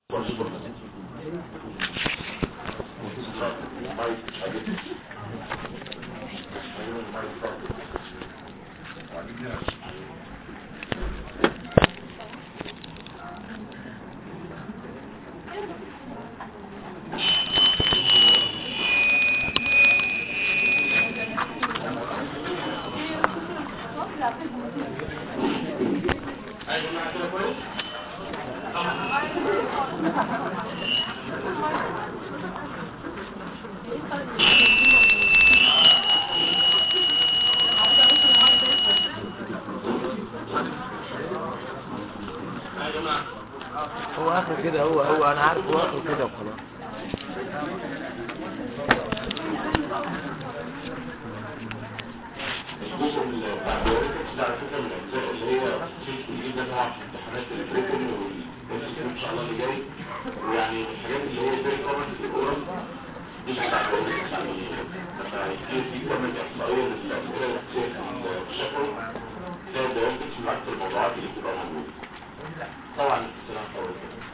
هو اخر كده هو هو انا عارف هو اخر كده وخلاص الجزء بتاع البيوريتكس ده على فكره من الاجزاء اللي هي بتفيد جدا طبعا في امتحانات البريتن والبريتن ان شاء الله اللي جاي ويعني الحاجات اللي هي فيري كومن في الاورال دي بتاع البيوريتكس يعني لما يصير في كومن احصائيه للاسئله الاساسيه في الشفوي تلاقي البيوريتكس من اكثر الموضوعات اللي بتبقى موجوده طبعا السلام طول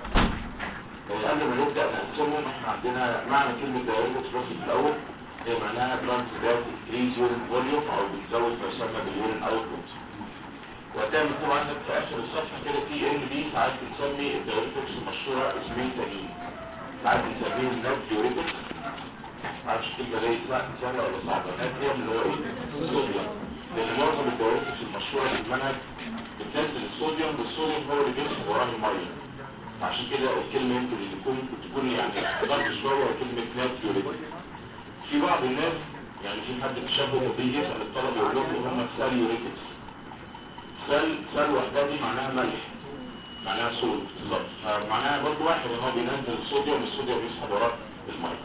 قبل ما نبدا نقسمهم احنا عندنا معنى كلمه بيوريتكس بس في الاول هي معناها بلانت ذات increase urine volume او بتزود ما يسمى باليورين اوتبوت وهتعمل طبعا عندك في اخر الصفحه كده في ان بي ساعات بنسمي الدايوريتكس المشهوره اسمين تانيين ساعات بنسميه النات ديوريتكس معرفش الكلمه دي سهله ولا صعبه النات دي اللي هو ايه؟ الصوديوم لان معظم الدايوريتكس المشهوره في المنهج بتنزل الصوديوم والصوديوم هو اللي بيمسك وراه الميه عشان كده الكلمه يمكن اللي تكون تكون يعني ضغط شويه كلمه نات ديوريتكس في بعض الناس يعني في حد تشبه بيجي يسأل الطلبة يقول لهم ان هم سال يوريتكس سال سال وحدها دي معناها ملح معناها صوت بالظبط فمعناها برضه واحد ان هو بينزل الصوديوم الصوديوم يسحب وراه الميه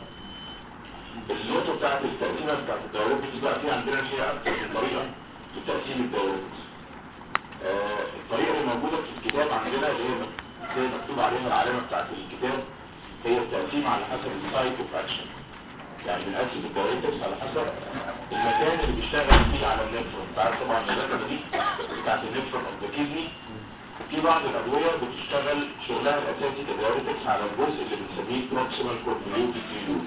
النقطة بتاعت التقسيمة بتاعت الدايوريتكس بقى في عندنا فيها أكتر من طريقة في تقسيم الدايوريتكس آه الطريقة اللي موجودة في الكتاب عندنا اللي هي زي مكتوب عليها العلامة بتاعت الكتاب هي التقسيم على حسب السايت اوف اكشن يعني بنقسم الدايركتس على حسب المكان اللي بيشتغل فيه على النفرون تعرف طبعا الرقبه دي بتاعت النفرون اوف ذا كيدني في بعض الادويه بتشتغل شغلها الاساسي كدايركتس على الجزء اللي بنسميه بروكسيمال كوربيوتي تيلور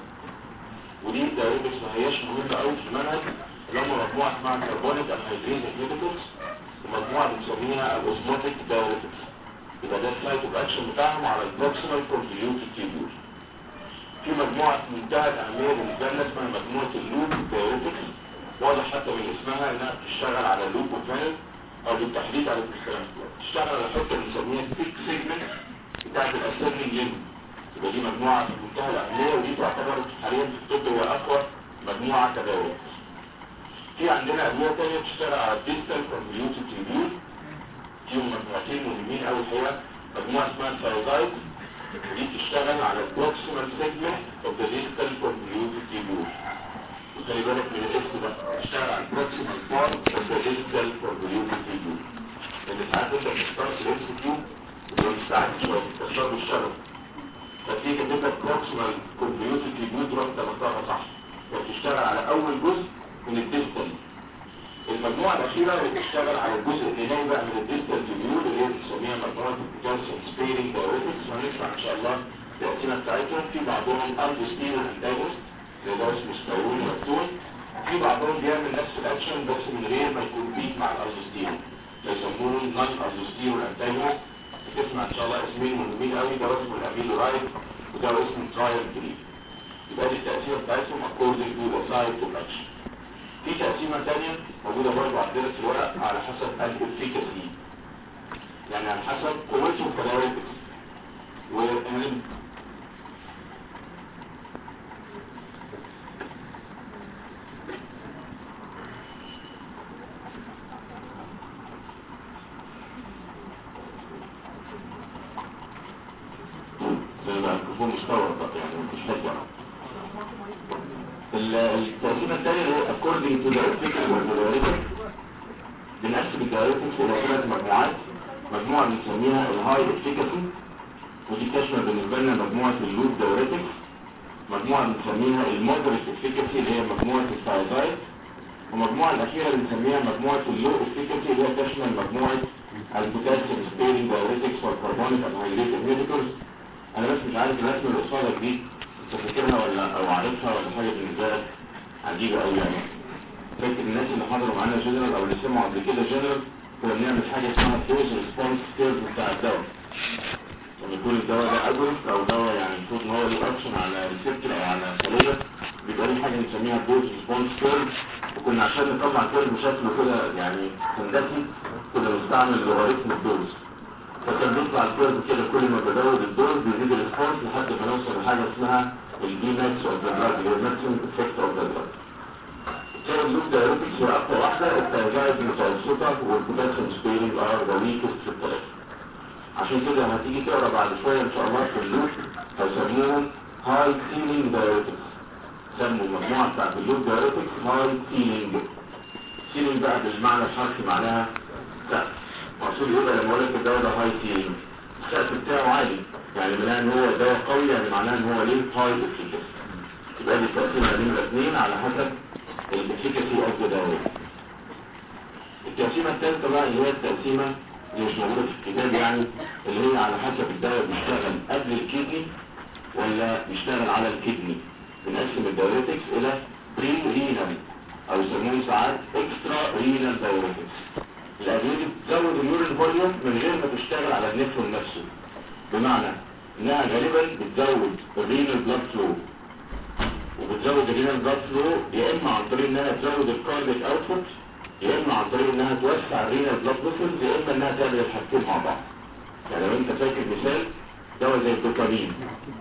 ودي الدايركتس ما هياش مهمه قوي في المنهج اللي هم مجموعه اسمها كربونيك انهيدريز انهبيتورز ومجموعه بنسميها الاوزموتيك دايركتس يبقى ده السايت اوف اكشن بتاعهم على البروكسيمال كوربيوتي تيلور في مجموعة في منتهى الأهمية بالنسبة لنا اسمها مجموعة اللوب دايوريتكس واضح حتى من اسمها انها بتشتغل على اللوب وفانل او بالتحديد على الكلام بتشتغل على حتة بنسميها ستيك سيجمنت بتاعت الاسيرنج لين يبقى دي مجموعة في منتهى الأهمية ودي تعتبر حاليا في الطب هي أقوى مجموعة كدايوريتكس في عندنا أدوية تانية بتشتغل على الديستال كونفوليوتد تيبيول فيهم مجموعتين مهمين أوي الحقيقة مجموعة اسمها الثايرويد ودي بتشتغل على البروكسيمال سيجمنت اوف ذا ديستال كونفوليوتد تيبيول وخلي بالك من الاسم ده بتشتغل على البروكسيمال بارت اوف ذا ديستال كونفوليوتد تيبيول لان ساعات انت بتختار في الاس كيو وبيبقى مستعد شويه بتختار بالشغف فتيجي كاتب لك بروكسيمال كونفوليوتد تيبيول تروح انت مختارها صح وبتشتغل على اول جزء من الديستال المجموعة الأخيرة اللي بتشتغل على الجزء اللي ناي بقى من الديستال تيبيول اللي هي بنسميها مجموعة البوتاسيوم سبيرنج دايوريتكس وهنسمع إن شاء الله التقسيمة بتاعتهم في بعضهم ألدوستيرون أنتاجوست اللي ده اسمه ستايرون مكتون في بعضهم بيعمل نفس الأكشن بس من غير ما يكون بيت مع الألدوستيرون فيسموه نون ألدوستيرون أنتاجوست بتسمع إن شاء الله اسمين مهمين قوي ده اسمه الأميلورايد وده اسمه ترايل جريد يبقى دي التقسيمة بتاعتهم according to the site of action في تقسيمة تانية موجودة برضه عندنا في الورق على حسب الافيكاسي يعني على حسب قوتهم كدايركتس وهنبدأ زي ما الميكروفون مستوى يعني مفيش حاجة التقسيمة الثانية اللي هي according to the efficacy of the diuretic بنقسم الدايوريتكس إلى ثلاث مجموعات مجموعة بنسميها الهاي efficacy ودي تشمل بالنسبة لنا مجموعة اللوب دايوريتكس مجموعة بنسميها المودريت efficacy اللي هي مجموعة الثايزايد ومجموعة الأخيرة بنسميها مجموعة اللو efficacy اللي هي تشمل مجموعة البوتاسيوم سبيرنج دايوريتكس والكربونيك انهيدريت انهيبيتورز انا بس مش عارف الرسمه اللي قصادك دي انت فاكرها ولا او عارفها ولا حاجه بالنسبه لك عجيبه قوي يعني فاكر الناس اللي حضروا معانا جنرال او اللي سمعوا قبل كده جنرال كنا بنعمل حاجه اسمها دوز ريسبونس كيرف بتاع الدواء لما يكون الدواء ده اجرس او دواء يعني المفروض ان هو ليه اكشن على ريسبتور او على خليه بيبقى ليه حاجه بنسميها دوز ريسبونس كيرف وكنا عشان نطلع كيرف شكله كده يعني هندسي كنا بنستعمل لوغاريتم الدوز فكان بيطلع الكيرف كده كل ما بزود الدوز بيزيد الريسبونس لحد ما نوصل لحاجه اسمها الدي ماكس اوف ذا دراج اللي هو الماكسيمم افكت اوف ذا دراج كان اللوب دايركتس هي اقوى واحده الترجايز المتوسطه والبوتاسيوم سبيرنج ار ذا ويكست في الثلاثه عشان كده هتيجي تقرا بعد شويه ان شاء الله في اللوب هيسموهم هاي سيلينج دايركتس سموا المجموعه بتاعت اللوب دايركتس هاي سيلينج سيلينج بقى بالمعنى الحرفي معناها سقف مقصود يبقى لما اقول لك الدواء ده هاي سيلينج السقف بتاعه عالي يعني معناه ان هو دواء قوي يعني معناه ان هو ليه هاي افيكاسي يبقى دي تقسيمه نمره اثنين على حسب الافيكاسي اوف ذا دواء التقسيمه الثالثه بقى اللي هي التقسيمه اللي مش موجوده في الكتاب يعني اللي هي على حسب الدواء بيشتغل قبل الكدني ولا بيشتغل على الكدني بنقسم الدايوريتكس الى بري رينال او يسموه ساعات اكسترا رينال دايوريتكس الادويه دي بتزود اليورين فوليوم من غير ما تشتغل على النفرون نفسه بمعنى انها غالبا بتزود الرينال بلاد فلو وبتزود الرينال بلاد فلو يا اما عن طريق انها تزود الكارديك اوتبوت يا اما عن طريق انها توسع الرينال بلاد فيسلز يا اما انها تعمل الحاجتين مع بعض يعني لو انت فاكر مثال دواء زي الدوبامين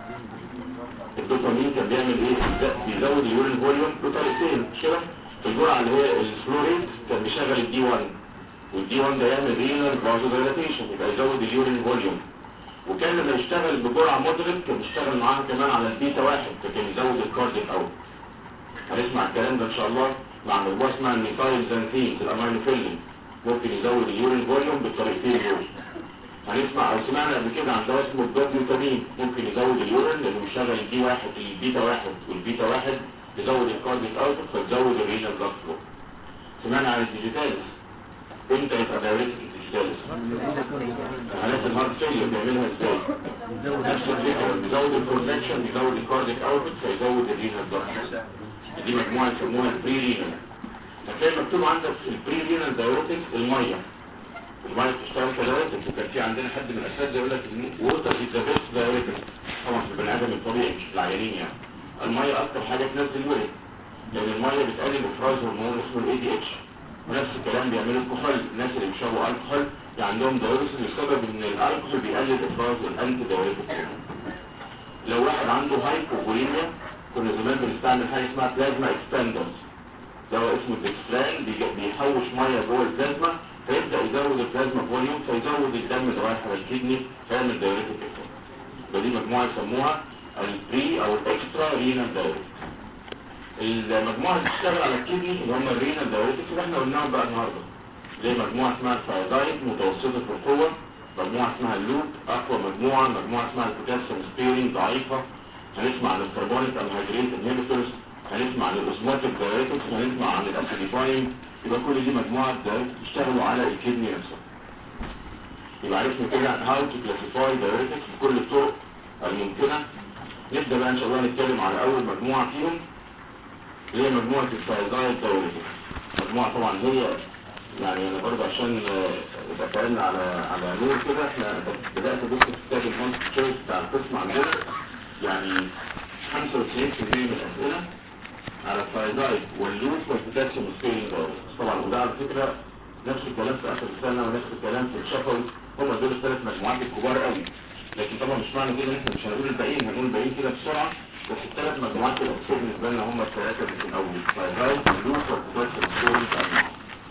الدوبامين كان بيعمل ايه بيزود اليورين فوليوم بطريقتين مش كده الجرعه اللي هي الفلوريد كان بيشغل الدي 1 والدي 1 ده يعمل رينال فازو دايلاتيشن يبقى يزود اليورين فوليوم وكان لما يشتغل بجرعه مودريت كان بيشتغل معاها كمان على البيتا واحد فكان يزود الكارديك اوت هنسمع الكلام ده ان شاء الله مع مجموعه اسمها النيفايل زانثين الامينوفيلين ممكن يزود اليورين فوليوم بالطريقتين دول هنسمع او سمعنا قبل كده عن دواء اسمه الدوبيوتامين ممكن يزود اليورين لانه بيشغل الدي واحد البيتا واحد والبيتا واحد يزود الكارديك اوت فتزود الرينال بلاد فلو سمعنا عن الديجيتالز امتى يبقى دايركت الديجيتالز حالات الهارت فيلير بيعملها ازاي نفس الفكره بيزود الكونكشن بيزود الكارديك اوت فيزود الرينال بلاد فلو دي مجموعه يسموها البري رينال هتلاقي مكتوب عندك في البري رينال دايوريتكس الميه الميه بتشتغل كدايوريتكس كان في عندنا حد من الاساتذه يقول لك ووتر از ذا بيست دايوريتكس طبعا في البني ادم الطبيعي مش في العيانين يعني الميه اكتر حاجه تنزل الورم لان الميه بتقلل افراز هرمون اسمه الاي دي اتش ونفس الكلام بيعملوا الكحول الناس اللي بيشربوا الكحول عندهم دايوريتكس بسبب ان الالكحول بيقلل افراز الانتي دايوريتكس لو واحد عنده هايبوفوليميا كنا زمان بنستعمل حاجه اسمها بلازما اكسباندرز دواء اسمه ديكسلان بيحوش ميه جوه البلازما فيبدا يزود البلازما فوليوم فيزود الدم اللي رايح على الكدني فيعمل دايوريتك افكت ودي مجموعه يسموها البري او الاكسترا رينال دايوريتك المجموعه اللي بتشتغل على الكدني اللي هم الرينال دايوريتكس اللي احنا قلناهم بقى النهارده زي مجموعه اسمها الثايرويد متوسطه في القوه مجموعه اسمها اللوب اقوى مجموعه مجموعه اسمها البوتاسيوم سبيرنج ضعيفه هنسمع عن الكربونيك انهيدريت انهبيتورز هنسمع عن الاوزماتيك دايريتكس هنسمع عن الاسيديفاين يبقى كل دي مجموعه دايريتكس بيشتغلوا على الكدني نفسها يبقى عرفنا كده هاو تو كلاسيفاي دايريتكس بكل الطرق الممكنه نبدا بقى ان شاء الله نتكلم على اول مجموعه فيهم اللي هي مجموعه الثايرويد دايريتكس مجموعه طبعا هي يعني انا برضه عشان يبقى اتكلمنا على على نور كده احنا بدات ابص في كتاب الهانس تشويس بتاع القسم عندنا يعني 95% من الاسئله على الثايرويد واللوب والبوتاسيوم سكيلينج طبعا وده على فكره نفس الكلام في اخر السنه ونفس الكلام في الشفوي هم دول الثلاث مجموعات الكبار قوي لكن طبعا مش معنى كده ان احنا مش هنقول الباقيين هنقول الباقيين كده بسرعه بس الثلاث مجموعات الاساسيه بالنسبه لنا هم الثلاثه اللي في الاول الثايرويد واللوب والبوتاسيوم سكيلينج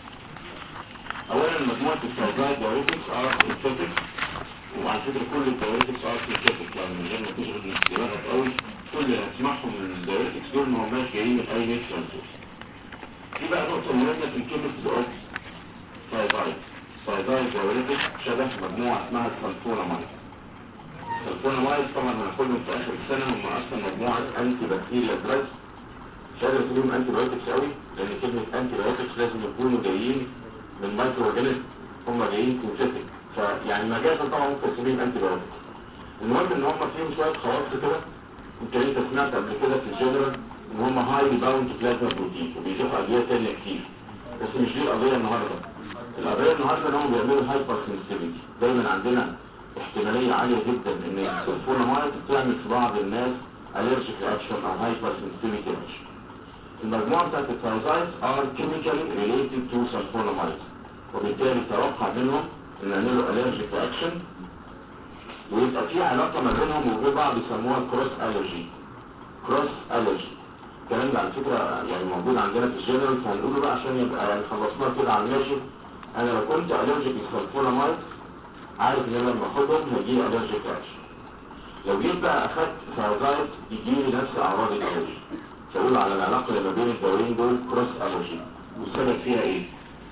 اولا مجموعه الثايرويد دايوريتكس ار سينثيتك وعلى فكره كل الدايوريتكس ار سينثيتك يعني من غير ما تشغل دماغك قوي كل اللي هتسمعهم من الدايوريتكس دول ما هماش جايين من اي نيتشرال سورس في بقى نقطه مهمه في الكيمستري اوف ثايرويد ثايرويد دايوريتكس شبه مجموعه اسمها السلفونامايد السلفونامايد طبعا هناخدهم في اخر السنه هم اصلا مجموعه انتي بكتيريا دراجز مش قادر تقولهم انتي بايوتكس قوي لان كلمه انتي بايوتكس لازم يكونوا جايين من مايكرو اورجانيزم هم جايين سينثيتك فيعني مجازا طبعا ممكن تسميهم انتي بايوتكس المهم ان هم فيهم شويه خواص كده يمكن انت سمعت قبل كده في الجنرال ان هم هايلي باوند بلازما بروتين وبيضيفوا ادويه ثانيه كتير بس مش دي القضيه النهارده القضيه النهارده ان هم بيعملوا هايبر سنسيتيفيتي دايما عندنا احتماليه عاليه جدا ان السلفونامايد تعمل في بعض الناس الرجيك رياكشن او هايبر سنسيتيفيتي رياكشن المجموعه بتاعت الثايزايد ار كيميكالي ريليتد تو سلفونامايد وبالتالي توقع منهم ان يعملوا الرجيك رياكشن ويبقى في علاقه ما بينهم وبين بعض يسموها كروس الرجي كروس الرجي الكلام ده على فكره يعني موجود عندنا في الجنرال فهنقوله بقى عشان يبقى يعني خلصناه كده على الماشي انا لو كنت الرجيك للسلفونامايد عارف ان انا لما اخدهم هيجي لي الرجيك رياكشن لو جيت بقى اخدت ثايرويد يجي لي نفس اعراض الالرجي فاقول على العلاقه اللي ما بين الدورين دول كروس الرجي والسبب فيها ايه؟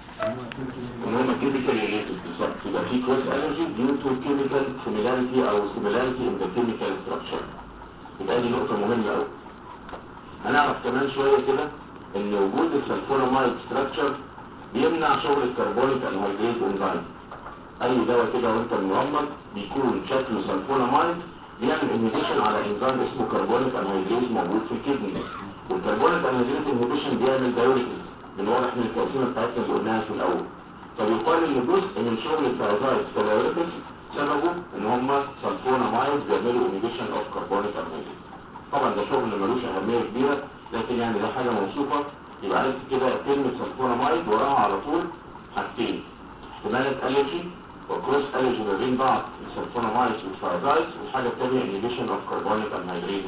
ان هم كيميكال ريليتد بالظبط يبقى في كروس الرجي ديو تو كيميكال سيميلاريتي او سيميلاريتي ان ذا كيميكال ستراكشر يبقى دي نقطه مهمه قوي هنعرف كمان شويه كده ان وجود السلفونامايد ستراكشر بيمنع شغل الكربونيك انهيدريت انزيم اي دواء كده وانت مغمض بيكون شكله سلفونامايد بيعمل انهيبيشن على انزيم اسمه كربونيك انهيدريت موجود في الكدني والكربونيك انهيدريت انهيبيشن بيعمل دايوريتس من واضح من التقسيمه بتاعتنا اللي قلناها في الاول فبيقال ان جزء من شغل الثايرويد في الدايوريتس سببه ان هم سلفونامايد بيعملوا انهيبيشن اوف كربونيك انهيدريت طبعا ده شغل ملوش اهميه كبيره لكن يعني ده حاجه موصوفه يبقى عرفت كده كلمه سلفونامايد وراها على طول حاجتين احتمالات الرجي وكروس الرجي ما بين بعض السلفونامايد والثايرويد والحاجه الثانيه انهيبيشن اوف كربونيك انهيدريت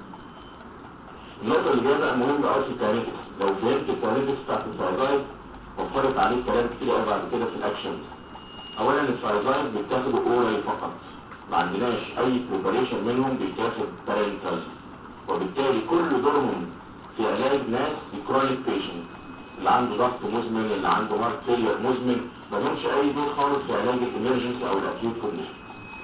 النقطه اللي جايه بقى مهمه قوي في الكاريتكس لو فهمت الكاريتكس بتاعت الثايرويد وفرت عليك كلام كتير قوي بعد كده في الاكشن اولا الثايرويد بيتاخدوا اورال فقط ما عندناش اي بريباريشن منهم بيتاخد بارنتال وبالتالي كل دورهم في علاج ناس بكرونيك بيشنت اللي عنده ضغط مزمن اللي عنده هارت فيلير مزمن ما لهمش اي دور خالص في علاج الامرجنسي او الاكيوت كونديشن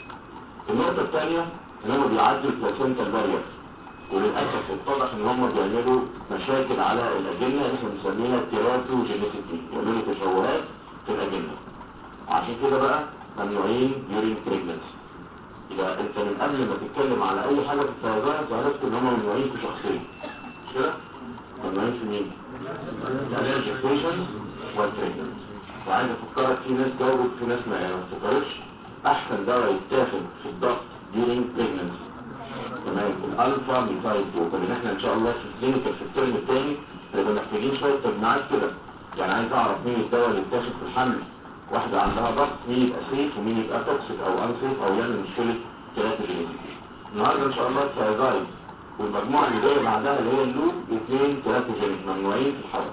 النقطه الثانيه ان هم بيعدوا البلاسنتال بارير وللاسف اتضح ان هم بيعملوا مشاكل على الاجنه اللي احنا بنسميها تيراتوجينيسيتي بيعملوا تشوهات في الاجنه وعشان كده بقى ممنوعين يورين بريجنسي يبقى انت من قبل ما تتكلم على اي حاجه في الفيضان عرفت ان هم ممنوعين في شخصين مش كده؟ ممنوعين في مين؟ الالرجيك بيشنت والتريتمنت وعايز افكرك في ناس جاوبت في ناس ما ما افتكرتش احسن دواء يتاخد في الضغط during pregnancy تمام الالفا ميثايل جلوكو لان احنا ان شاء الله في الكلينيكال في الترم الثاني هيبقى محتاجين شويه تجميعات كده يعني عايز اعرف مين الدواء اللي يتاخد في الحمل واحدة عندها ضغط مين يبقى سيف ومين يبقى توكسيك او انسيف او يعمل مشكلة تيراتوجينيسيتي النهارده ان شاء الله الثايرويد والمجموعة اللي جاية بعدها اللي هي اللوب اثنين تيراتوجينيك ممنوعين في الحرب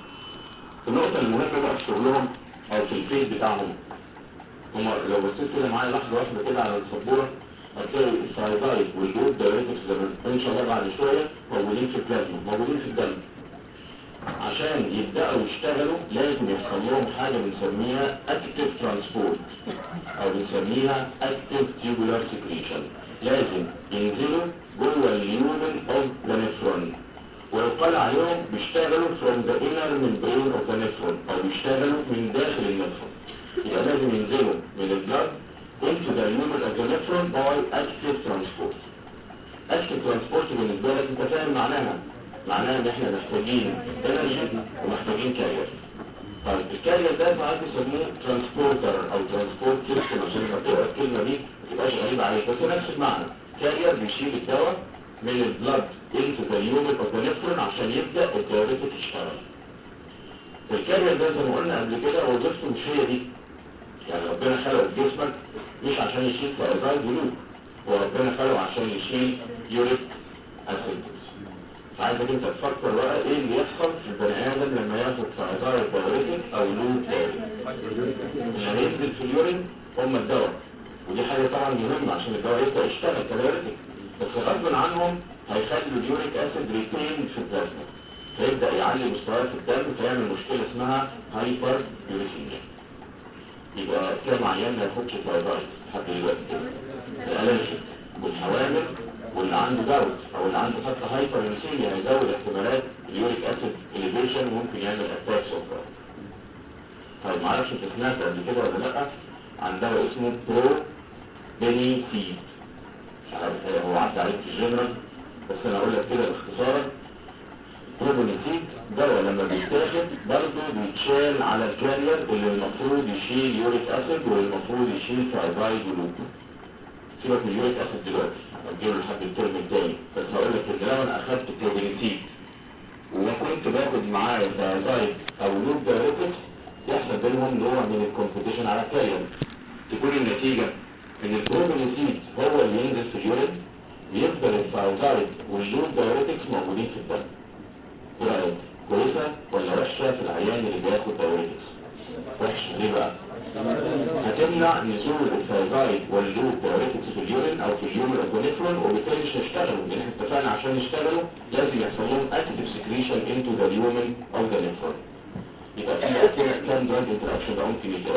النقطة المهمة بقى في شغلهم او في الفيز بتاعهم هما لو بصيت كده معايا لحظة واحدة كده على السبورة هتلاقي الثايرويد واللوب دايريتكس زي ما ان شاء الله بعد شوية موجودين في البلازما موجودين في الدم عشان يبدأوا يشتغلوا لازم يحصل لهم حاجة بنسميها active transport او بنسميها active tubular secretion لازم ينزلوا جوه اليومن of the nephron ويقال عليهم بيشتغلوا from the inner membrane of the nephron او بيشتغلوا من داخل النفرون يبقى لازم ينزلوا من البلد into the lumen of the nephron by active transport active transport بالنسبة لك انت فاهم معناها معناها ان احنا محتاجين انرجي ومحتاجين كارير طيب الكارير ده ساعات بيسموه ترانسبورتر او ترانسبورت سيستم عشان لما تقرا الكلمه دي ما تبقاش غريبه عليك بس نفس المعنى كارير بيشيل الدواء من البلد انتو ذا يومن اوف ذا نفرون عشان يبدا الدايوريتك يشتغل الكارير ده زي ما قلنا قبل كده وظيفته مش هي دي يعني ربنا خلق جسمك مش عشان يشيل ثايرويد ولوب هو ربنا خلقه عشان يشيل يوريك اسيد فعايزك انت تفكر بقى ايه اللي يحصل في البني ادم لما ياخد ثايرويد دايوريتك او لوب دايوريتك اللي هينزل في اليورين هم الدواء ودي حاجه طبعا مهمه عشان الدواء يبدا يشتغل كدايوريتك بس غصب عنهم هيخلوا اليوريك اسيد ريتين في البلازما فيبدا يعلي مستويات في الدم فيعمل مشكله اسمها هايبر يوريثيميا يبقى كام عيان ما ياخدش ثايرويد لحد دلوقتي كده الالرجيك والحوامل واللي عنده داوت او اللي عنده حتى هايبر يوريثيميا هيزود احتمالات اليوريك اسيد اليفيشن وممكن يعمل اتاك سكر طيب معرفش انت سمعت قبل كده ولا لا عن دواء اسمه برو بينيسيد هو عدى عليك في الجنرال بس انا اقول لك كده باختصارا بروبونيتيد دواء لما بيتاخد برضه بيتشال على الكارير اللي المفروض يشيل يوريك اسيد واللي المفروض يشيل فايبرايد ولوب سيبك من اليوريك اسيد دلوقتي هديله لحد الترم التاني بس هقول لك ان لو انا اخدت بروبونيتيد وكنت باخد معاه فايبرايد او لوب دايركتس يحصل بينهم نوع من الكومبيتيشن على الكارير تكون النتيجة ان البروبونيتيد هو اللي ينزل في اليورين ويفضل الفايبرايد واللوب دايركتس موجودين في الدم ايه رأيك؟ كويسة ولا وحشة في العيان اللي بياخد دايوريتكس؟ وحشة ليه بقى؟ هتمنع نزول الفايبرايد واللوب دايوريتكس في اليورين او في اليوم الاكونيفرون وبالتالي مش هيشتغلوا لان احنا اتفقنا عشان يشتغلوا لازم يحصل لهم اكتف سكريشن انتو ذا اليومن او ذا نيفرون يبقى في كده كام دراج انتراكشن ده ممكن يتقال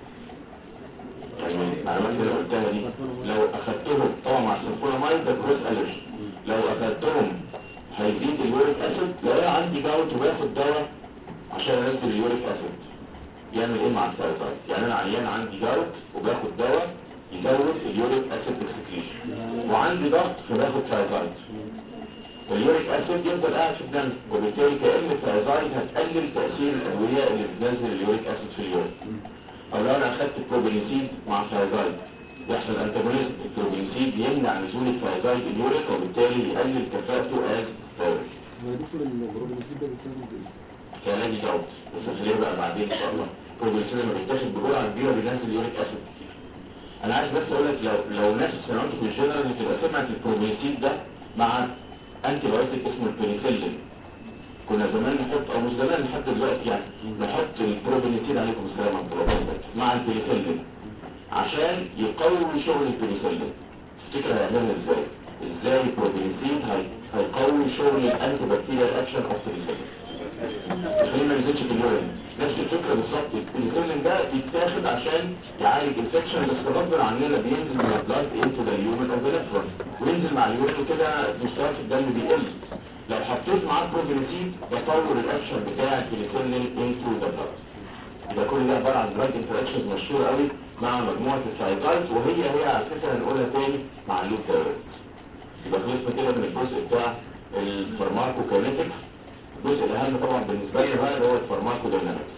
يعني من المعلومات اللي أنا قلتها دي لو اخدتهم طبعا مع السلفونامايد ده كروس الرجي لو اخدتهم هيزيد اليوريك اسيد لو انا عندي جاوت وباخد دواء عشان انزل اليوريك اسيد يعمل ايه مع الثايرويد يعني انا عيان عندي جاوت وباخد دواء يزود اليوريك اسيد اكسكريشن وعندي ضغط فباخد ثايرويد اليوريك اسيد يفضل قاعد في الدم وبالتالي كأن الثايرويد هتقلل تأثير الأدوية اللي بتنزل اليوريك اسيد في اليورين او لو انا اخدت البروبينيسيد مع ثايرويد يحصل انتاجونيزم البروبينسيد يمنع نزول الفايزايد اليوريك وبالتالي يقلل كفاءته از ثيرابي ما دكتور البروبلسيد ده بيستخدم في ايه؟ كعلاج جوت بس خليه بقى بعدين ان شاء الله البروبينسيد لما بيتاخد بجرعه كبيره بينزل اليوريك اسيد كتير انا عايز بس اقول لك لو لو ناس سمعتوا في الجنرال تبقى سمعت البروبينسيد ده مع انتي بايوتيك اسمه البنسلين كنا زمان نحط او مش زمان لحد دلوقتي يعني نحط البروبينسيد عليكم السلام ورحمه الله وبركاته مع البنسلين عشان يقوي شغل البنسلين تفتكر هيعملها ازاي ازاي البروبينسين هي- هيقوي شغل الانتي بكتيريال اكشن اوف البنسلين عشان ما ينزلش في اليورين نفس الفكره بالظبط البنسلين ده يتاخد عشان يعالج انفكشن بس غصب عننا بينزل من البلاد انتو ذا اليومن اوف ذا نفرون وينزل مع اليورين وكده مستوى في الدم بيقل لو حطيت معاه بروبينسين بطور الاكشن بتاع البنسلين انتو ذا بلاد يبقى كل ده عباره عن دراج انتراكشنز مشهوره قوي مع مجموعه السايتايز وهي هي على فكره هنقولها تاني مع اللوب دايركت يبقى خلصنا كده من الجزء بتاع الفارماكوكينيتكس الجزء الاهم طبعا بالنسبه لنا بقى اللي هو الفارماكودينامكس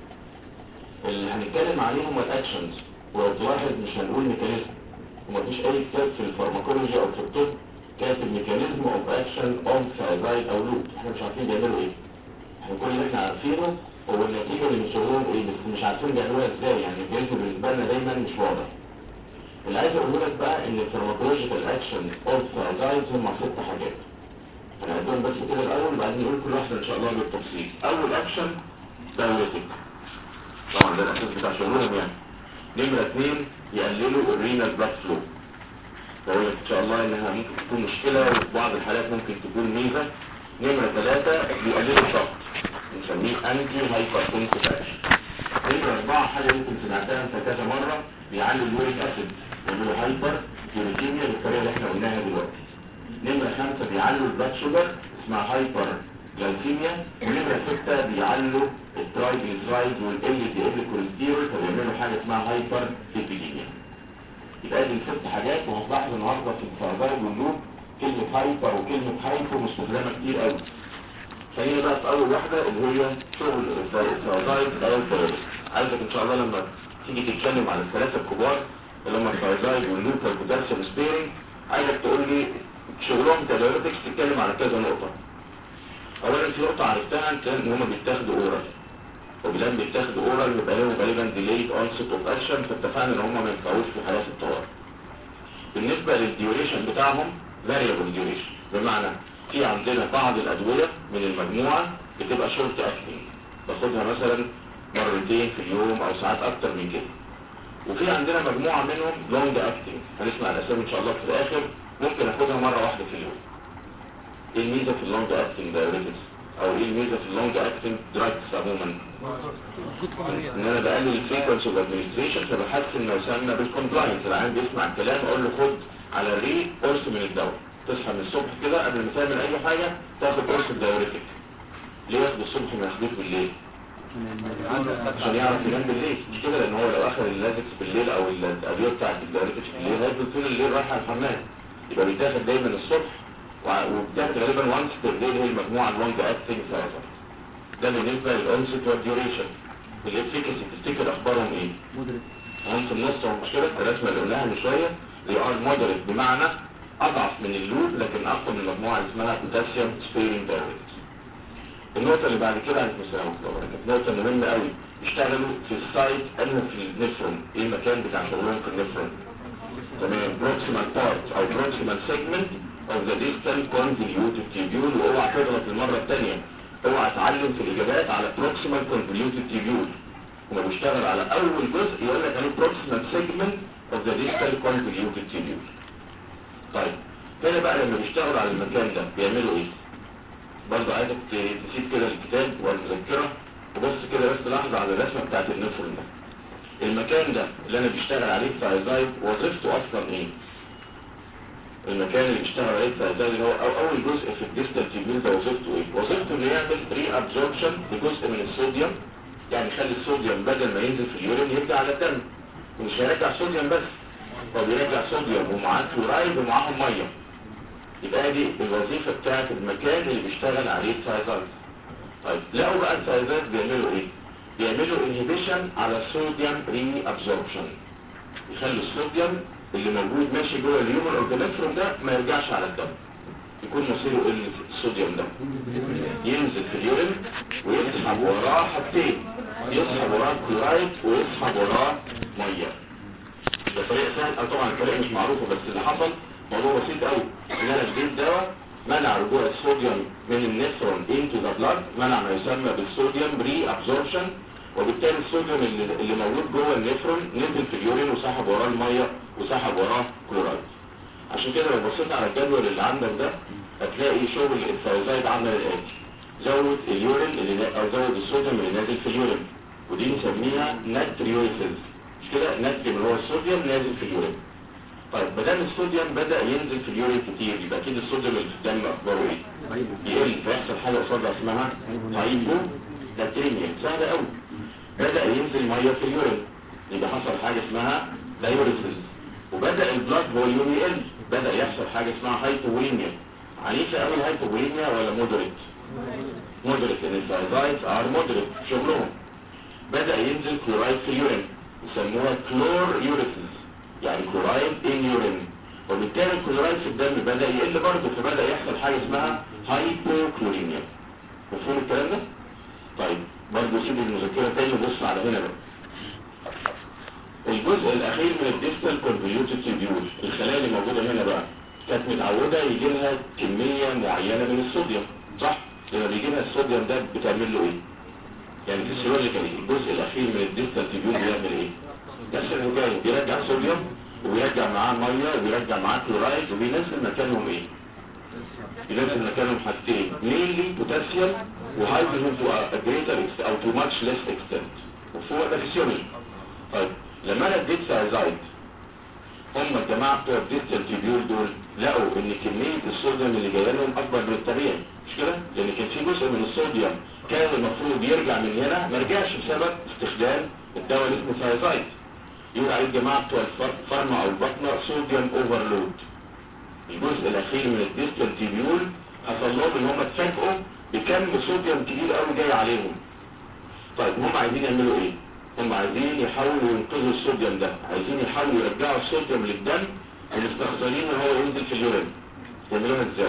اللي هنتكلم عليه هم الاكشنز ولو تلاحظ مش هنقول ميكانيزم ومفيش اي كتاب في الفارماكولوجي او في الطب كاتب ميكانيزم اوف اكشن اوف سايزايد او لوب احنا مش عارفين بيعملوا ايه احنا كل اللي احنا عارفينه هو النتيجة اللي من شغلهم ايه بس مش عارفين بيعملوها ازاي يعني الميكانيزم بالنسبة لنا دايما مش واضح اللي عايز اقوله لك بقى ان الفارماكولوجيكال اكشن اوف سايزايدز هم ست حاجات هنعدهم بس كده الاول وبعدين نقول كل واحدة ان شاء الله بالتفصيل اول اكشن دايوريتك طبعا ده الاساس بتاع شغلهم يعني نمرة اثنين يقللوا الرينال بلاد فلو بقول لك ان شاء الله انها ممكن تكون مشكلة وفي بعض الحالات ممكن تكون ميزة نمرة ثلاثة بيقللوا الضغط بنسميه انتي هايبرتنسيف اكشن نمرة أربعة حاجة يمكن سمعتها انت كذا مرة بيعلي اليوريك اسيد يعملوا هايبر يوريكيميا بالطريقة اللي احنا قلناها دلوقتي نمرة خمسة بيعلوا البلاد شوجر اسمها هايبر جلايكيميا ونمرة ستة بيعلوا الترايجليسرايد والال دي ال كوليسترول فبيعملوا حاجة اسمها هايبر ليبيديميا يبقى دي ست حاجات وهتلاحظ النهارده في الفرزايد واللوب كلمة هايبر وكلمة هايبو مستخدمة كتير قوي خلينا بقى في اول واحدة اللي هي شغل الفرزايد دايل عايزك ان شاء الله لما تيجي تتكلم عن الثلاثة الكبار اللي هم الفرزايد واللوب والبوتاسيوم سبيرنج عايزك تقول لي شغلهم كدايوريتكس تتكلم على كذا نقطة اولا في نقطة عرفتها انت ان هم بيتاخدوا اورال وبلان بيتاخدوا اورال يبقى لهم غالبا ديليد اونست اوف اكشن فاتفقنا ان هم ما ينفعوش في حالات الطوارئ بالنسبة للديوريشن بتاعهم variable duration بمعنى في عندنا بعض الأدوية من المجموعة بتبقى شورت اكتنج باخدها مثلا مرتين في اليوم أو ساعات أكتر من كده وفي عندنا مجموعة منهم لونج اكتنج هنسمع الأسامي إن شاء الله في الآخر ممكن أخدها مرة واحدة في اليوم إيه الميزة في اللونج اكتنج دايوريتكس أو إيه الميزة في اللونج اكتنج دراجز عموما ان انا بقلل الفريكونسي اوف ادمنستريشن فبحسن ما يسمى بالكومبلاينس العيان بيسمع الكلام اقول له خد على الريق قرص من الدواء تصحى من الصبح كده قبل ما تعمل اي حاجه تاخد قرص الدايوريتك ليه ياخد الصبح ما ياخدوش بالليل عشان يعرف ينام بالليل مش كده لان هو لو اخذ اللازكس بالليل او الادويه بتاعت الدايوريتكس بالليل هيفضل طول الليل رايح على الحمام يبقى بيتاخد دايما الصبح وع- وبتاخد غالبا وانس بير داي اللي هي المجموعه اللونج اكتنج ثايرويد ده بالنسبه للانست والديوريشن الافيكاسي تفتكر اخبارهم ايه؟ مدرك هم في النص هو مشكلة الرسمة اللي قلناها من شوية they are moderate بمعنى أضعف من اللود لكن أقوى من المجموعة اللي اسمها potassium sparing tablets. النقطة اللي بعد كده عليكم السلام ورحمة الله وبركاته نقطة مهمة قوي يشتغلوا في السايت أنه في النفرون إيه المكان بتاع شغلهم في النفرون تمام proximal part أو proximal segment of the distal convoluted tubule واوعى تغلط المرة الثانية اوعى تعلم في الإجابات على proximal convoluted tubule هو بيشتغل على اول جزء يقول لك عليه proximal segment of the distal convoluted tubule طيب هنا بقى لما بيشتغلوا على المكان ده بيعملوا ايه برضه عايزك ت- تسيب كده الكتاب والمذكرة وبص كده بس لحظة على الرسمة بتاعت النفرون ده المكان ده اللي انا بيشتغل عليه الثايزايد وظيفته اصلا ايه المكان اللي بيشتغل عليه الثايزايد اللي هو أو اول جزء في الديستال تيبيول ده وظيفته ايه وظيفته انه يعمل ري ابزوربشن لجزء من الصوديوم يعني يخلي الصوديوم بدل ما ينزل في اليورين يرجع على الدم ومش هيرجع صوديوم بس هو بيرجع صوديوم ومعاه كلورايد ومعاهم ميه يبقى دي الوظيفه بتاعت المكان اللي بيشتغل عليه الثايزايد طيب لقوا بقى الثايزايد بيعملوا ايه بيعملوا انهبيشن على الصوديوم ري ابزوربشن يخلي الصوديوم اللي موجود ماشي جوه اليومن اورجانيفروم ده ما يرجعش على الدم يكون مصيره ايه الصوديوم ده ينزل في اليورين ويسحب وراه حاجتين يسحب وراه كلورايد ويسحب وراه ميه ده طريقه سهل أو طبعا الطريقه مش معروفه بس اللي حصل موضوع بسيط قوي ان انا اديت دواء منع رجوع الصوديوم من النفرون into the blood منع ما يسمى بالصوديوم ري ابزوربشن وبالتالي الصوديوم اللي, اللي موجود جوه النفرون نزل في اليورين وسحب وراه الميه وسحب وراه كلورايد عشان كده لو بصيت على الجدول اللي عندك ده هتلاقي شغل الثايزايد عمل الاتي زود اليورين اللي نا- او زود الصوديوم اللي نازل في اليورين ودي نسميها ناتريوريسيس مش كده ناتريوم اللي هو الصوديوم نازل في اليورين طيب ما دام الصوديوم بدا ينزل في اليورين كتير يبقى اكيد الصوديوم اللي في الدم اخباره ايه؟ يقل فيحصل حاجه قصادها اسمها هايبو ناتريميا سهله قوي بدا ينزل ميه في اليورين يبقى حصل حاجه اسمها دايوريسيس وبدا البلاد فوليوم يقل بدا يحصل حاجه اسمها هايبووليميا عنيفه قوي الهايبووليميا ولا مودريت مودريت ان الثايزايدز ار مودريت شغلهم بدا ينزل كلورايد في اليورين يسموها كلور يوريسيس يعني كلورايد ان يورين وبالتالي الكلورايد في الدم بدا يقل برضه فبدا يحصل حاجه اسمها هايبوكلوريميا مفهوم الكلام ده طيب برضه سيب المذكره تاني وبص على هنا بقى الجزء الاخير من الديستال كونفوليوتد تيبيول الخلايا اللي موجوده هنا بقى كانت متعوده يجي لها كميه معينه من الصوديوم صح لما بيجي لها الصوديوم ده بتعمل له ايه يعني فيسيولوجيكالي الجزء الاخير من الديستال تيبيول بيعمل ايه نفس الحكايه بيرجع صوديوم وبيرجع معاه ميه وبيرجع معاه كلورايد وبينزل مكانهم ايه ينزل مكانهم حاجتين مينلي بوتاسيوم وهيدروجين تو جريتر او تو ماتش ليس اكستنت وفوق ده فيسيولوجي طيب لما انا اديت سايزايد هم الجماعه بتوع الديستال تيبيول دول لقوا ان كميه الصوديوم اللي جايه لهم اكبر من الطبيعي مش كده؟ لان كان في جزء من الصوديوم كان المفروض يرجع من هنا ما رجعش بسبب استخدام الدواء اللي اسمه سايزايد يقول عليه الجماعه بتوع الفارما او البطنه صوديوم اوفرلود الجزء الاخير من الديستال تيبيول حصل لهم ان هم اتفاجئوا بكم صوديوم كبير قوي جاي عليهم طيب هم عايزين يعملوا ايه هم عايزين يحاولوا ينقذوا الصوديوم ده عايزين يحاولوا يرجعوا الصوديوم للدم ومستخسرين ان هو ينزل في اليورين يعملوها ازاي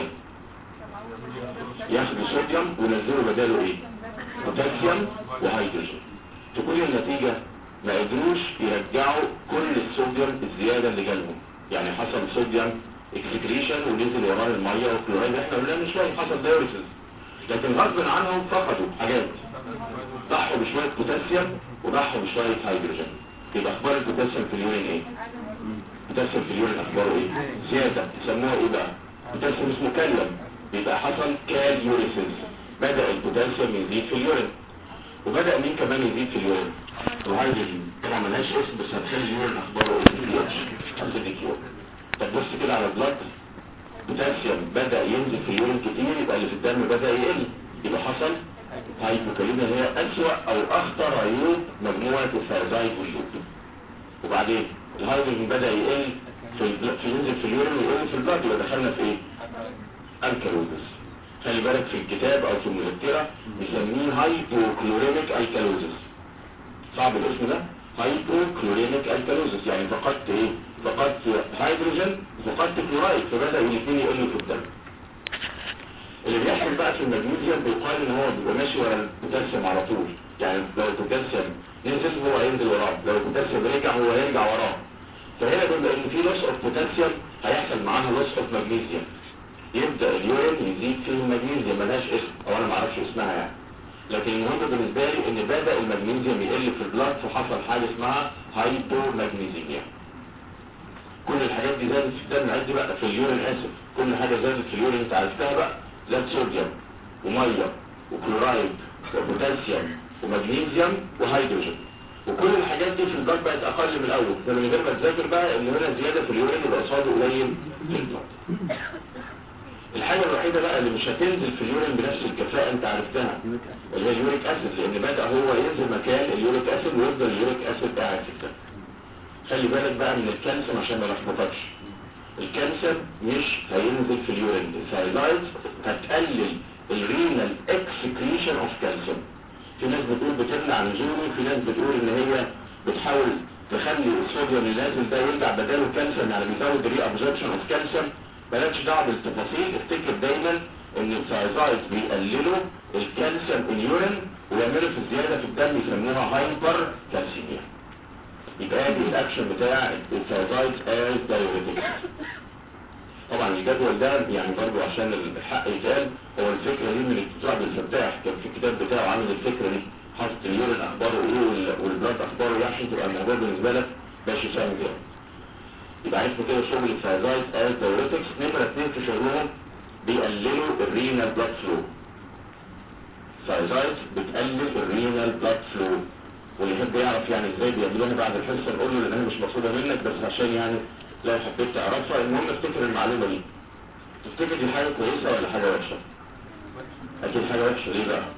ياخدوا صوديوم وينزلوا بداله ايه بوتاسيوم وهيدروجين تكون النتيجة ما قدروش يرجعوا كل الصوديوم الزيادة اللي جالهم يعني حصل صوديوم اكسكريشن ونزل وراه المية والكلورايد احنا قلنا من شوية حصل دايوريسيس لكن غصب عنهم فقدوا حاجات ضحوا بشوية بوتاسيوم وضحوا بشوية هيدروجين يبقى اخبار البوتاسيوم في اليورين ايه بوتاسيوم في اليورين اخباره ايه زيادة يسموها ايه بقى بوتاسيوم اسمه كاليوم يبقى حصل كاليوريسيس بدأ البوتاسيوم يزيد في اليورين وبدأ مين كمان يزيد في اليورين الهيدروجين طبعا ملهاش اسم بس هتخلي اليورين اخباره ايه في اليورين اسيديك يورين طب بص كده على البلد بوتاسيوم بدأ ينزل في اليورين كتير يبقى اللي في الدم بدأ يقل يبقى حصل هايبوكاليميا هي أسوأ أو أخطر عيوب مجموعة الثيازايد واللوب وبعدين الهيدروجين بدأ يقل في البل- في ينزل في اليورين ويقل في البلاد يبقى دخلنا في ايه؟ الكالوزس خلي بالك في الكتاب او في المذكره بيسميه هايبوكلوريميك الكالوزس صعب الاسم ده هايبوكلوريميك الكالوزس يعني فقدت ايه؟ فقدت هيدروجين وفقدت كلورايد فبدا الاثنين يقلوا في الدم اللي بيحصل بقى في المغنيسيوم بيقال ان هو بيبقى ماشي ورا البوتاسيوم على طول يعني لو البوتاسيوم نزل هو هينزل وراه لو البوتاسيوم رجع هو هيرجع وراه فهنا بيبقى ان في لوس اوف بوتاسيوم هيحصل معاها لوس اوف مغنيسيوم يبدا اليورين يزيد فيه المغنيسيوم ملهاش اسم او انا ما اعرفش اسمها يعني لكن المهم بالنسبه لي ان بدا المغنيسيوم يقل في البلاد فحصل حاجه اسمها هايبومغنيسيميا كل الحاجات دي زادت في الدم عندي بقى في اليورين اسف كل حاجه زادت في اليورين انت عرفتها بقى زاد صوديوم وميه وكلورايد وبوتاسيوم ومغنيسيوم وهيدروجين وكل الحاجات دي في البلاد بقت اقل من الاول فمن غير ما تذاكر بقى ان هنا زياده في اليورين يبقى قصاده قليل في البلاد الحاجه الوحيده بقى اللي مش هتنزل في اليورين بنفس الكفاءه انت عرفتها اللي هي اليوريك اسيد لان بدا هو ينزل مكان اليوريك اسيد ويفضل اليوريك اسيد قاعد في الدم خلي بالك بقى من الكالسيوم عشان ما يلخبطكش الكالسيوم مش هينزل في اليورين الثايرويد هتقلل الرينال اكسكريشن اوف كالسيوم في ناس بتقول بتمنع نزوله في ناس بتقول ان هي بتحاول تخلي الصوديوم اللي نازل ده يرجع بداله كالسيوم يعني بيزود الري ابزوربشن اوف كالسيوم مالكش دعوه بالتفاصيل افتكر دايما ان الثايرويد بيقللوا الكالسيوم اليورين ويعملوا في الزياده في الدم يسموها هايبر كالسيميا يبقى دي الاكشن بتاع الثايرويد از دايوريتكس طبعا الجدول ده يعني برضو عشان الحق يتقال هو الفكره دي من الدكتور عبد الفتاح كان في الكتاب بتاعه عامل الفكره دي حاطط اليورين اخباره ايه وال- والبلاد اخباره ايه عشان تبقى الموضوع بالنسبه لك ماشي فاهم كده يبقى عرفنا كده شغل الثايرويد از دايوريتكس نمره اثنين في شغلهم بيقللوا الرينال بلاد فلو ثايرويد بتقلل الرينال بلاد فلو واللي يحب يعرف يعني ازاي بيعملوها بعد الحصه نقول له لان انا مش مقصوده منك بس عشان يعني لو حبيت تعرفها المهم افتكر المعلومه دي تفتكر دي حاجه كويسه ولا حاجه وحشه اكيد حاجه وحشه ليه بقى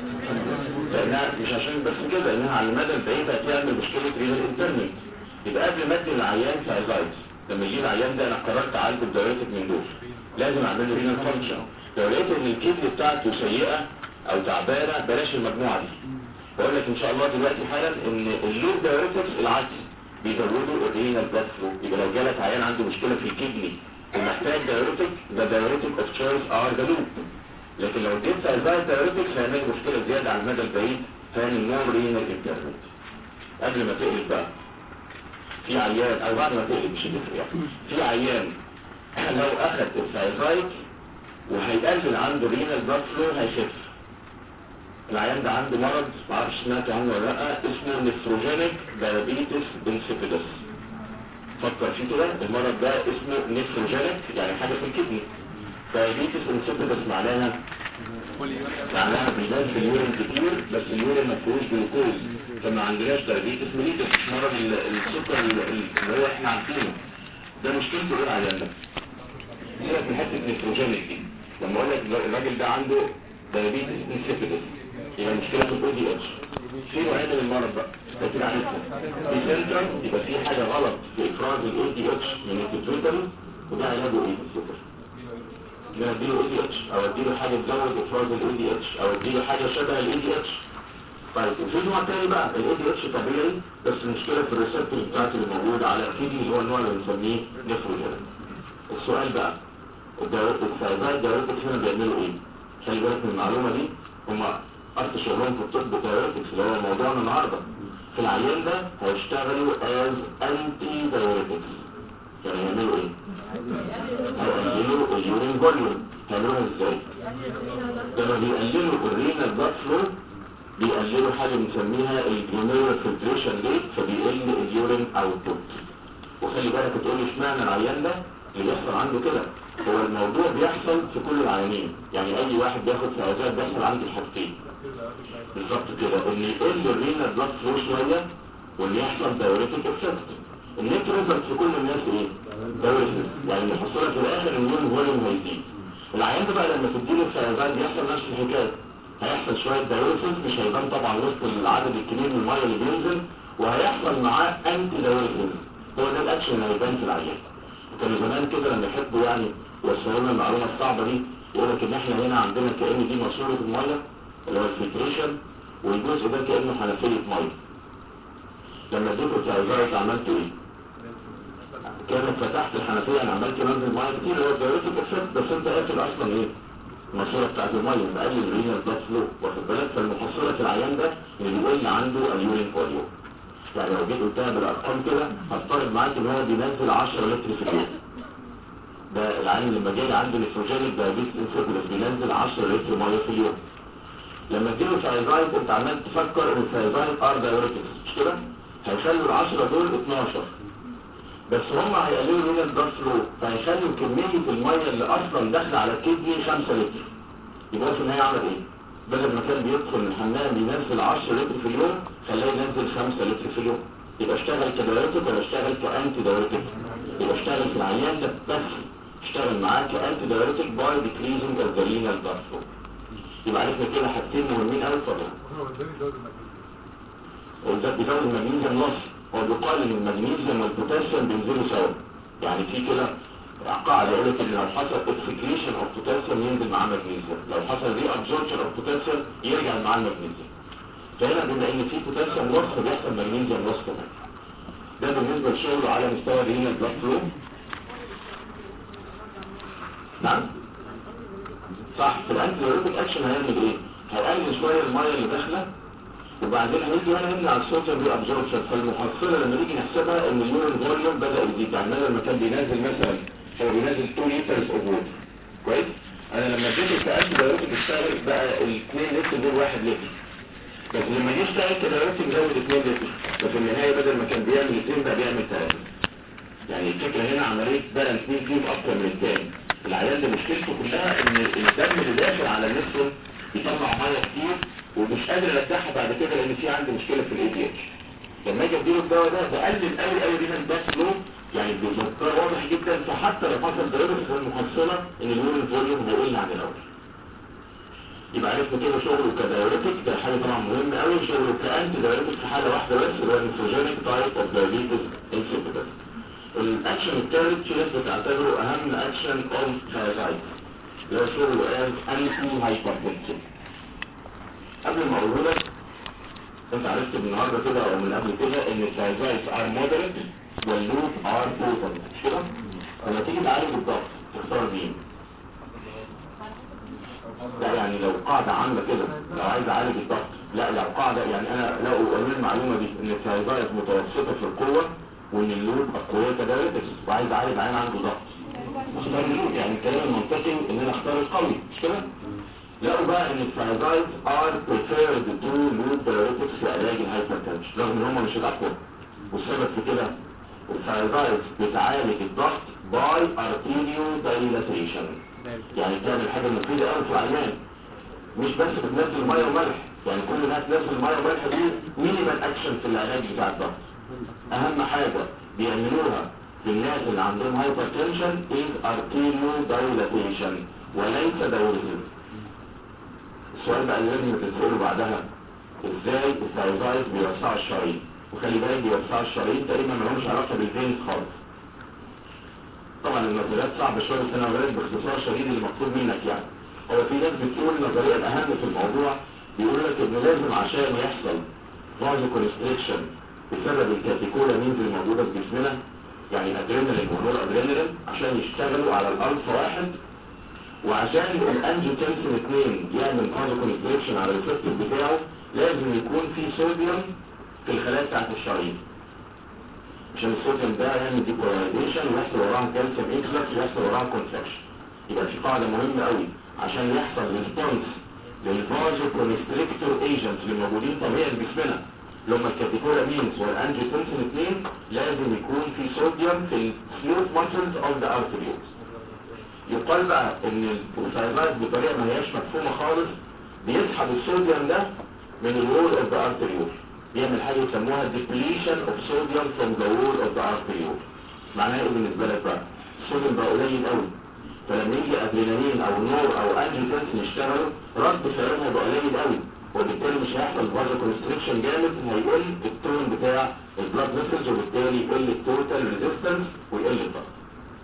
لانها مش عشان بس كده انها على المدى البعيد هتعمل مشكله رينال انترنت يبقى قبل ما ادي العيان ثايرويد لما يجي العيان ده انا قررت اعالجه بدايرتك من دول لازم اعمل له رينال فانكشن لو لقيت ان الكدني بتاعته سيئه او تعبانه بلاش المجموعه دي بقول لك ان شاء الله دلوقتي حالا ان اللوب دايوريتكس العكس بيزودوا الرينال بلاد فلو يبقى لو جالك عيان عنده مشكله في الكدني ومحتاج دايوريتك ذا دايوريتك اوف تشويس ار ذا لوب لكن لو اديت ثايرويد دايوريتكس هيعمل مشكله زياده على المدى البعيد هيعمل نو رينال انترنت قبل ما تقلب بقى في عيان او بعد ما تقلب مش هتفرق يعني في عيان لو اخذ الثايرويد وهيقلل عنده رينال بلاد فلو هيخف العيان ده عنده مرض معرفش سمعت عنه ولا لا اسمه نفروجينيك دايابيتس انسيبيدس فكر فيه كده المرض ده اسمه نفروجينيك يعني حاجه في الكدني دايابيتس انسيبيدس معناها معناها بينزل اليورين كتير بس اليورين ما فيهوش جلوكوز فما عندناش دايابيتس ميليتس مش مرض ال- السكر ال- اللي هو احنا عارفينه ده مشكلته ايه العيان ده؟ سيبك من حته نفروجينيك دي لما اقول لك الراجل ده عنده دايابيتس انسيبيدس يبقى المشكله في الاو دي اتش في نوعين من المرض بقى لكن عرفنا في سنترال يبقى في حاجه غلط في افراز الاو دي اتش من البيتويتري وده علاجه ايه بالظبط ان انا اديله اي دي اتش او اديله حاجه تزود افراز الاي دي اتش او اديله حاجه شبه الاي دي اتش طيب وفي نوع تاني بقى الاي دي اتش طبيعي بس المشكله في الريسبتور بتاعته اللي موجود على الكيدني اللي هو النوع اللي بنسميه نفروجين السؤال بقى الثايرويد دايوريتكس هنا بيعملوا ايه؟ خلي بالك من المعلومه دي هم أرض شغلهم في الطب دايوريتكس اللي هو موضوعنا النهارده في العيان ده هيشتغلوا از انتي دايوريتكس يعني يعملوا ايه؟ هيقللوا اليورين فوليوم هيعملوها ازاي؟ لما بيقللوا الرينال بلاد فلو بيقللوا حاجه بنسميها الجلوميرال فلتريشن ريت فبيقل اليورين اوتبوت وخلي بالك تقول لي اشمعنى العيان ده اللي بيحصل عنده كده هو الموضوع بيحصل في كل العيانين يعني اي واحد بياخد فوازات بيحصل عنده الحاجتين بالظبط كده ان يقل الرينا بلاد فلو شويه وان يحصل دايوريتك افكت النت ريزلت في كل الناس ايه دايوريتك يعني اللي حصلها في الاخر اليون فوليوم هيزيد العيان ده بقى لما تديله فوازات بيحصل نفس الحكايه هيحصل شويه دايوريتك مش هيبان طبعا وسط العدد الكبير من الميه اللي بينزل وهيحصل معاه انتي دايوريتك هو ده الاكشن اللي هيبان في العيان كانوا زمان كده لما يحبوا يعني يوصلوا لنا المعلومه الصعبه دي يقول لك ان احنا هنا عندنا كأن دي ماسوره الميه اللي هو الفلتريشن والجزء ده كأنه حنفيه ميه لما اديته تايزايت عملت ايه؟ كانت فتحت الحنفيه انا عملت منزل ميه كتير اللي هو الدايركتيك افكت بس انت قافل اصلا ايه؟ الماسوره بتاعت الميه مقلل الرينال بلاد فلو واخد بالك فالمحصله في العيان ده اللي بيقول عنده اليورين فوليوم يعني لو جيت قلتها بالارقام كده هفترض معاك ان هو بينزل 10 لتر في اليوم ده العيان لما جاي عنده نيتروجينيك دايابيتس انسيبولس بينزل 10 لتر ميه في اليوم لما تجيله ثايزايد انت عمال تفكر ان الثايزايد ار دايوريتكس مش كده هيخلوا ال 10 دول 12 بس هم هيقللوا من البلاد فلو فهيخلوا كميه الميه اللي اصلا داخله على الكدني 5 لتر يبقى في النهايه عمل ايه؟ بدل ما كان بيدخل الحمام ينزل 10 لتر في اليوم خلاه ينزل 5 لتر في اليوم يبقى اشتغل كدايوريتك ولا اشتغل كانتي دايوريتك يبقى اشتغل في العيان ده بس اشتغل معاه كانتي دايوريتك باي ديكريزنج اوف ذا رينال بلاد فلو يبقى عرفنا كده حاجتين مهمين قوي طبعا وده بيزود المغنيسيوم نص هو بيقال ان المغنيسيوم والبوتاسيوم بينزلوا سوا يعني في كده قاعده يقول لك ان لو حصل اكسكريشن اوف بوتاسيوم ينزل معاه مغنيسيوم لو حصل ري ابزوربشن اوف بوتاسيوم يرجع معاه المغنيسيوم فهنا بما ان في بوتاسيوم نص بيحصل مغنيسيوم نص كمان ده بالنسبه لشغله على مستوى الرينال بلاد فلو نعم صح في الانتي اكشن هيعمل ايه هيقلل شويه الميه اللي داخله وبعدين هنيجي هنا نمنع الصوديوم ري ابزوربشن فالمحصله لما نيجي نحسبها ان اليورين فوليوم بدا يزيد يعني بدل ما كان بينزل مثلا هو بينزل 2 لترز اوف ووتر كويس انا لما اديته كانتي دايوريتك اشتغل بقى ال 2 لتر دول 1 لتر بس لما جه يشتغل كدايوريتك زود 2 لتر ففي النهايه بدل ما كان بيعمل 2 بقى بيعمل 3 يعني الفكره هنا عمليه بقى 2 فيهم اكتر من الثاني العيان ده مشكلته كلها ان الدم اللي داخل على النفس يطلع ميه كتير ومش قادر ارجعها بعد كده لان في عندي مشكله في الاي دي اتش لما اجي اديله الدواء ده بقلل قوي قوي رينا الباس فلو يعني بالمقدار واضح جدا فحتى لو حصل درجه في المحصله ان اليورين فوليوم هيقل عن الاول يبقى عرفنا كده شغله كدايوريتك ده حاجه طبعا مهمه قوي شغله كانتي دايوريتك في حاله واحده بس اللي هو النيتروجينيك تايب اوف دايابيتس انسيبيتس الاكشن الثالث في ناس بتعتبره اهم اكشن اوف ثايرويد اللي هو شغله از انتي هايبرتنسيف قبل ما اقوله لك انت عرفت من النهارده كده او من قبل كده ان الثايرويد ار مودريت واللوب ار بوتنت مش كده؟ لما تيجي تعالج الضغط تختار مين؟ لا يعني لو قاعدة عامة كده لو عايز اعالج الضغط لا لو قاعدة يعني انا لو اقول المعلومة دي ان الثايرويد متوسطة في القوة وان اللوب اقوية كدايرتكس وعايز اعالج عين عنده ضغط اختار اللوب يعني الكلام المنطقي ان انا اختار القوي مش كده؟ لقوا بقى ان الثايرويد ار preferred to loop diuretics في علاج الهايبرتنشن رغم ان هم مش الاقوى والسبب في كده الثايرويد بتعالج الضغط باي ارتيريو دايلاتيشن يعني بتعمل حاجه مفيده قوي في العيان مش بس بتنزل ميه وملح يعني كل الناس تنزل ميه وملح دي مينيمال اكشن في العلاج بتاع الضغط اهم حاجه بيعملوها للناس اللي عندهم هايبرتنشن is arterial dilatation وليس diuresis السؤال بقى اللي لازم تسأله بعدها ازاي الثايرويد بيوسعوا الشرايين وخلي بالك بيوسعوا الشرايين تقريبا ما لهمش علاقه بالفينز خالص طبعا النظريات صعبه شويه بس انا بقولك باختصار شديد اللي مطلوب منك يعني هو في ناس بتقول النظريه الاهم في الموضوع بيقول لك ان لازم عشان يحصل فازو كونستريكشن بسبب الكاتيكولامينز اللي موجوده في جسمنا يعني ادرينالين ونور ادرينالين عشان يشتغلوا على الالفا واحد وعشان الانجيوتنسين 2 يعمل فازو كونستريكشن على الريسبتور بتاعه لازم يكون في صوديوم في الخلايا بتاعت الشرايين عشان الصوديوم ده يعمل ديبولايزيشن ويحصل وراها كالسيوم انفلكس ويحصل وراها كونتراكشن يبقى في قاعده مهمه قوي عشان يحصل ريسبونس للفازو كونستريكتور ايجنتس اللي موجودين طبيعي في جسمنا اللي هم الكاتيكولامينز والانجيوتنسين 2 لازم يكون في صوديوم في السموث ماسلز اوف ذا ارتريولز يقال بقى ان الثايرويد بطريقه ما هياش مفهومه خالص بيسحب الصوديوم ده من الوول اوف ذا ارتريول بيعمل حاجه يسموها depletion of sodium from the wall of the arteriole معناها ايه بالنسبه لك بقى الصوديوم بقى قليل قوي فلما يجي ادرينالين او نور او انجيوتنسين يشتغلوا رد فعلهم هيبقى قليل قوي وبالتالي مش هيحصل فازو كونستريكشن جامد هيقل التون بتاع البلاد فيسلز وبالتالي يقل التوتال ريزيستنس ويقل الضغط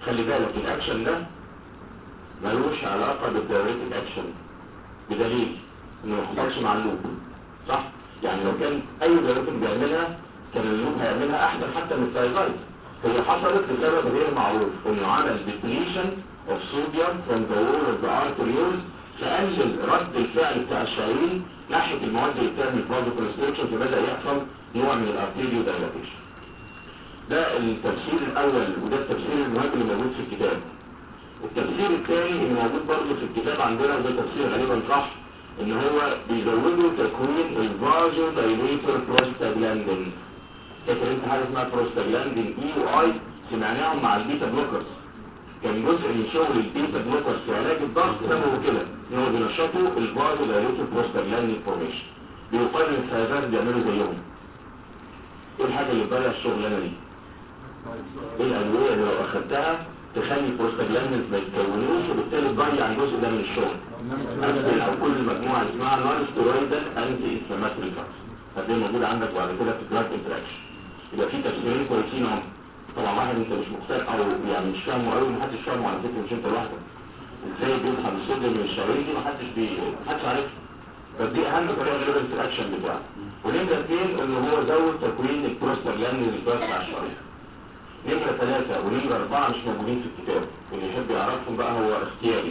خلي بالك الاكشن ده ملوش علاقة بالدايركت اكشن بدليل انه ما حصلش مع اللوب صح؟ يعني لو كان اي دايركت بيعملها كان اللوب هيعملها احسن حتى من الثايرويد هي حصلت لسبب غير معروف انه عمل depletion of sodium from the wall of the arterioles فقلل رد الفعل بتاع الشرايين ناحية المواد اللي بتعمل برضه كونستريكشن فبدأ يحصل نوع من الارتيريو دايلاتيشن ده التفسير الاول وده التفسير المهم اللي موجود في الكتاب التفسير الثاني اللي موجود برضه في الكتاب عندنا وده تفسير غالبا صح ان هو بيزودوا تكوين الفازو دايليتور بروستاجلاندين فاكر انت حاجه اسمها بروستاجلاندين اي واي سمعناهم مع البيتا بلوكرز كان جزء من شغل البيتا بلوكرز في علاج الضغط سببه كده ان هو بينشطوا الفازو دايليتور بروستاجلاندين فورميشن بيقال ان الفيزات بيعملوا زيهم ايه الحاجه اللي بتضيع الشغلانه دي؟ ايه الادويه اللي لو اخدتها تخلي البروستاجلاندين ما يتكونوش وبالتالي تضيع الجزء ده من الشغل أسفل أو كل مجموعة اسمها نون ستيرويدال أنتي إنفلاماتوري دراجز هتلاقي موجود عندك بعد كده في دراج انتراكشن يبقى في تفسيرين كويسين اهو طبعا واحد انت مش مختار او يعني مش فاهمه قوي محدش فاهمه على فكره مش انت لوحدك ازاي بيسحب الصوديوم من الشرايين دي محدش بي محدش عارفها بس دي اهم طريقه غير الانتراكشن بتاعه ونمرة اثنين ان هو زود تكوين البروستاجلاندين اللي بتوسع الشرايين نمرة ثلاثة ونمرة أربعة مش موجودين في الكتاب اللي يحب يعرفهم بقى هو اختياري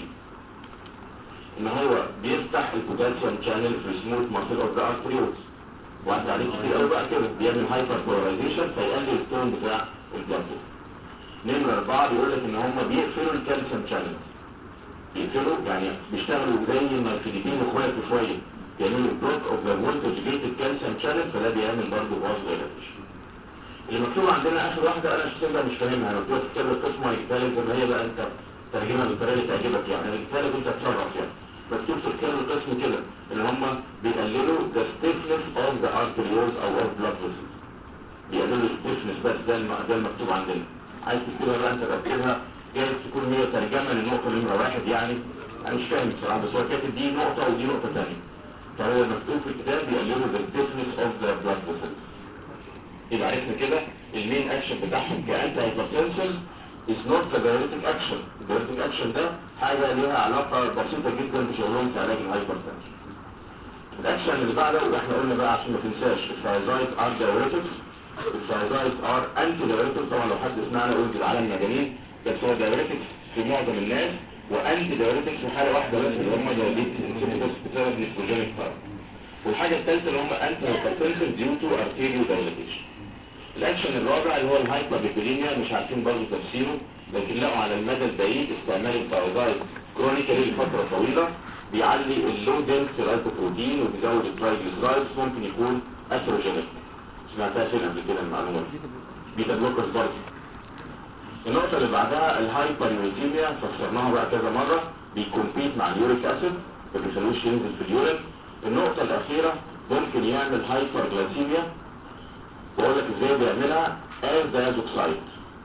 ان هو بيفتح البوتاسيوم شانل في سموث ماسل اوف ذا ارتريولز واحد عليه كتير قوي بقى كده بيعمل هايبر بولاريزيشن فيقلل التون بتاع البلاد نمرة أربعة بيقول لك إن هم بيقفلوا الكالسيوم شانل بيقفلوا يعني بيشتغلوا زي ما الفلبين اخوات شوية بيعملوا بلوك اوف ذا فولتج جيتد كالسيوم شانل فده بيعمل برضه باز دايلاتيشن اللي مكتوب عندنا آخر واحدة أنا شخصيا بقى مش فاهمها أنا مكتوب في كتاب القسم هيكتب زي ما هي بقى أنت ترجمها بالطريقة اللي تعجبك يعني أنا جبتها لك وأنت تتصرف يعني مكتوب في كتاب القسم كده ان هم بيقللوا the stiffness of the arterioles او of blood vessels بيقللوا stiffness بس ده الم- ده المكتوب عندنا عايز تكتبها بقى انت تكتبها جايز تكون هي ترجمه للنقطه نمره واحد يعني انا مش فاهم بصراحه بس هو كاتب دي نقطه ودي نقطه ثانيه فهو مكتوب في الكتاب بيقللوا the stiffness of the blood vessels يبقى عرفنا كده المين اكشن بتاعهم كانتي هايبرتنسل is not the diuretic action الدايوريتك اكشن ده حاجة ليها علاقة بسيطة جدا بشغلهم في علاج الهايبرتنشن الاكشن اللي بعده احنا قلنا بقى عشان ما تنساش الثايزايد ار diuretics الثايزايد ار انتي diuretics طبعا لو حد سمعنا يقول في العالم المجانين بس هو diuretics في معظم الناس وانتي diuretics في حالة واحدة بس اللي هم diabetes insipidus بسبب نيكوجينيك فارم والحاجة الثالثة اللي هم انتي هايبرتنشن due to arterial dilatation الاكشن الرابع اللي هو الهايبربيبيليميا مش عارفين برضه تفسيره لكن لقوا على المدى البعيد استعمال الثايرويد كرونيكالي لفتره طويله بيعلي اللو دنس لايكوبروتين وبيزود الترايجليسرايدز ممكن يكون اثروجينيك سمعتها فين قبل كده المعلومه دي بيتا بلوكرز برضه النقطة اللي بعدها الهايبر يوريثيميا فسرناها بقى كذا مرة بيكمبيت مع اليوريك اسيد ما بيخلوش ينزل في اليورين النقطة الأخيرة ممكن يعمل هايبر جلاسيميا بقول لك ازاي بيعملها از دايزوكسايد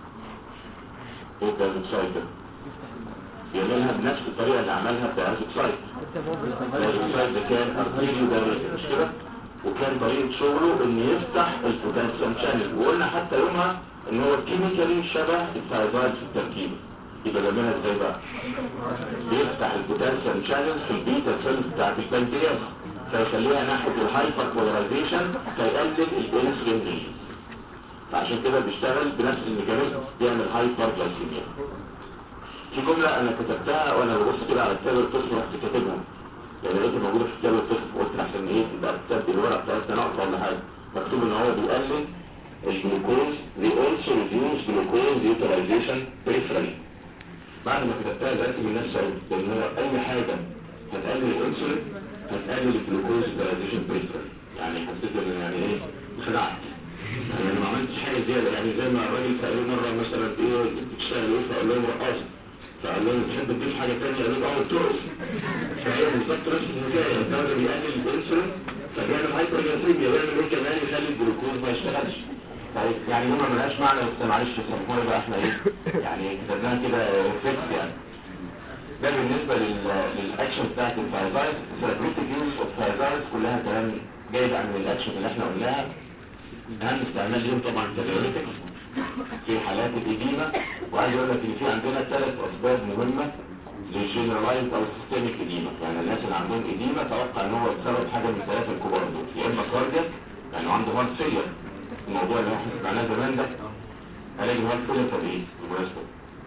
ايه الدايزوكسايد ده بيعملها بنفس الطريقه اللي عملها الدايزوكسايد الدايزوكسايد ده كان ارتيريو دايريتك مش كده وكان طريقه شغله ان يفتح البوتاسيوم شانل وقلنا حتى يومها ان هو كيميكالي شبه الثايرويد في التركيب يبقى بيعملها ازاي بقى بيفتح البوتاسيوم شانل في البيتا سيلز بتاعت البنكرياس فيخليها ناحية الهايبر بولاريزيشن فيقلل الانسولين ريليز فعشان كده بيشتغل بنفس الميكانيزم بيعمل هايبر جلايسيميا في جملة انا كتبتها وانا ببص كده على كتاب القسم رحت كاتبها يعني لقيتها موجودة في كتاب القسم قلت عشان ايه تبقى كتاب الورق بتاعتنا ناقصة ولا حاجة مكتوب ان هو بيقلل الجلوكوز they also reduce glucose utilization peripherally بعد ما كتبتها لقيت من الناس سعيد لان هو اي حاجة هتقلل الانسولين هتقلل الجلوكوز utilization peripherally يعني حسيت ان يعني ايه خدعت يعني انا ما عملتش حاجة زيادة يعني زي ما الراجل سألوه مرة مثلا ايه انت بتشتغل ايه فقال لهم رقاصة فقال لهم تحب تضيف حاجة تانية قالوا له اه بترقص فهي بالظبط نفس الحكاية الدواء بيقلل الانسولين فبيعمل هايبرجلاسيميا بيعمل ايه كمان يخلي الجلوكوز ما يشتغلش طيب يعني هما ملهاش معنى بس معلش سامحوني بقى احنا ايه يعني كتبناها كده ريفلكس يعني ده بالنسبة لل- للاكشن بتاعت الفايزايز ثيرابيوتيك يوز اوف فايزايز كلها كلام جاي بقى من الاكشن اللي احنا قلناها اهم استعمال ليهم طبعا كديوريتكس في حالات الإديمة وعايز اقول لك ان في عندنا ثلاث اسباب مهمة للجنرالايز او سيستميك إديمة يعني الناس اللي عندهم إديمة توقع ان هو بسبب حاجة من الثلاثة الكبار دول يا اما كاردياك يعني عنده هارت فيلر الموضوع اللي احنا سمعناه زمان ده علاج الهارت فيلر طب ايه بالمناسبة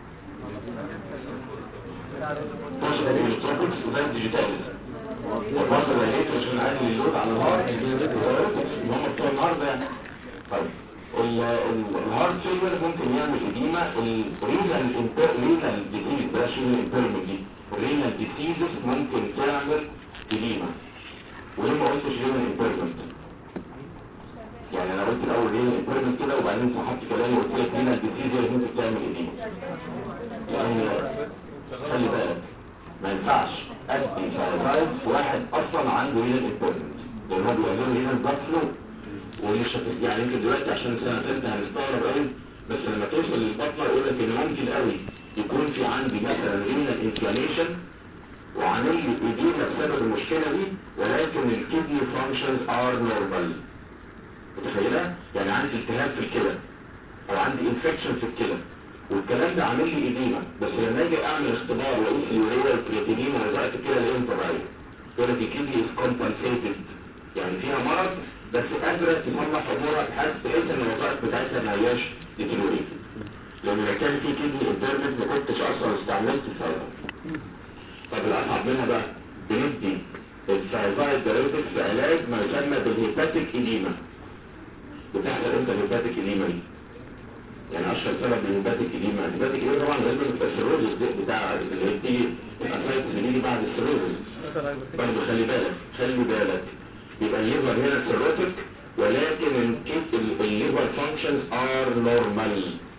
تشرب الالكتروبكس وده الديجيتاليز وبصل عليك عشان عادي اللود على الهارت هم بتوع النهارده يعني طيب ال- ال- الهارت فيلر ممكن يعمل إديمة الرينال رينال ديزيز ده شيء الانترمنت دي الرينال ديزيزز ممكن تعمل إديمة وليه ما قلتش رينال انترمنت يعني انا قلت الاول رينال انترمنت كده وبعدين سحبت كلامي وقلت لك رينال ديزيز هي اللي ممكن تعمل إديمة يعني خلي بالك ما ينفعش ادي سايزايد في واحد اصلا عنده رينال انترمنت لان هو بيعملوا رينال بلاد فلو وليش يعني يمكن دلوقتي عشان سنة ثالثة هنستغرب قوي بس لما توصل للبطنة يقول لك ان ممكن قوي يكون في عندي مثلا رينال انفلاميشن وعامل لي ايدينا بسبب المشكلة دي ولكن الكدني فانكشنز ار نورمال متخيلة؟ يعني عندي التهاب في الكلى او عندي انفكشن في الكلى والكلام ده عامل لي ايديما بس لما اجي اعمل اختبار واقيس اليوريا والكرياتينين ووظائف الكلى الاقيهم طبيعيه يقول لك الكدني از كومبنسيتد يعني فيها مرض بس قادرة تصلح امورها بحيث بحيث ان الوظائف بتاعتها ما هياش ديتيريوريتد لان لو كان في كدني انترنت ما كنتش اصلا استعملت الثايرويد طب الاصعب منها بقى بندي الثايرويد دايريتكس في علاج ما يسمى بالهيباتيك ايديما بتحصل امتى الهيباتيك ايديما دي يعني اشهر سبب للهيباتيك ايديما الهيباتيك ايديما طبعا غالبا بتبقى السيروزس دي بتاع اللي هي بتيجي الاسايتس اللي بيجي بعد السيروزس برضه خلي بالك خلي بالك يبقى الليفر هنا سيروتيك ولكن الكيس الليفر فانكشنز ار نورمال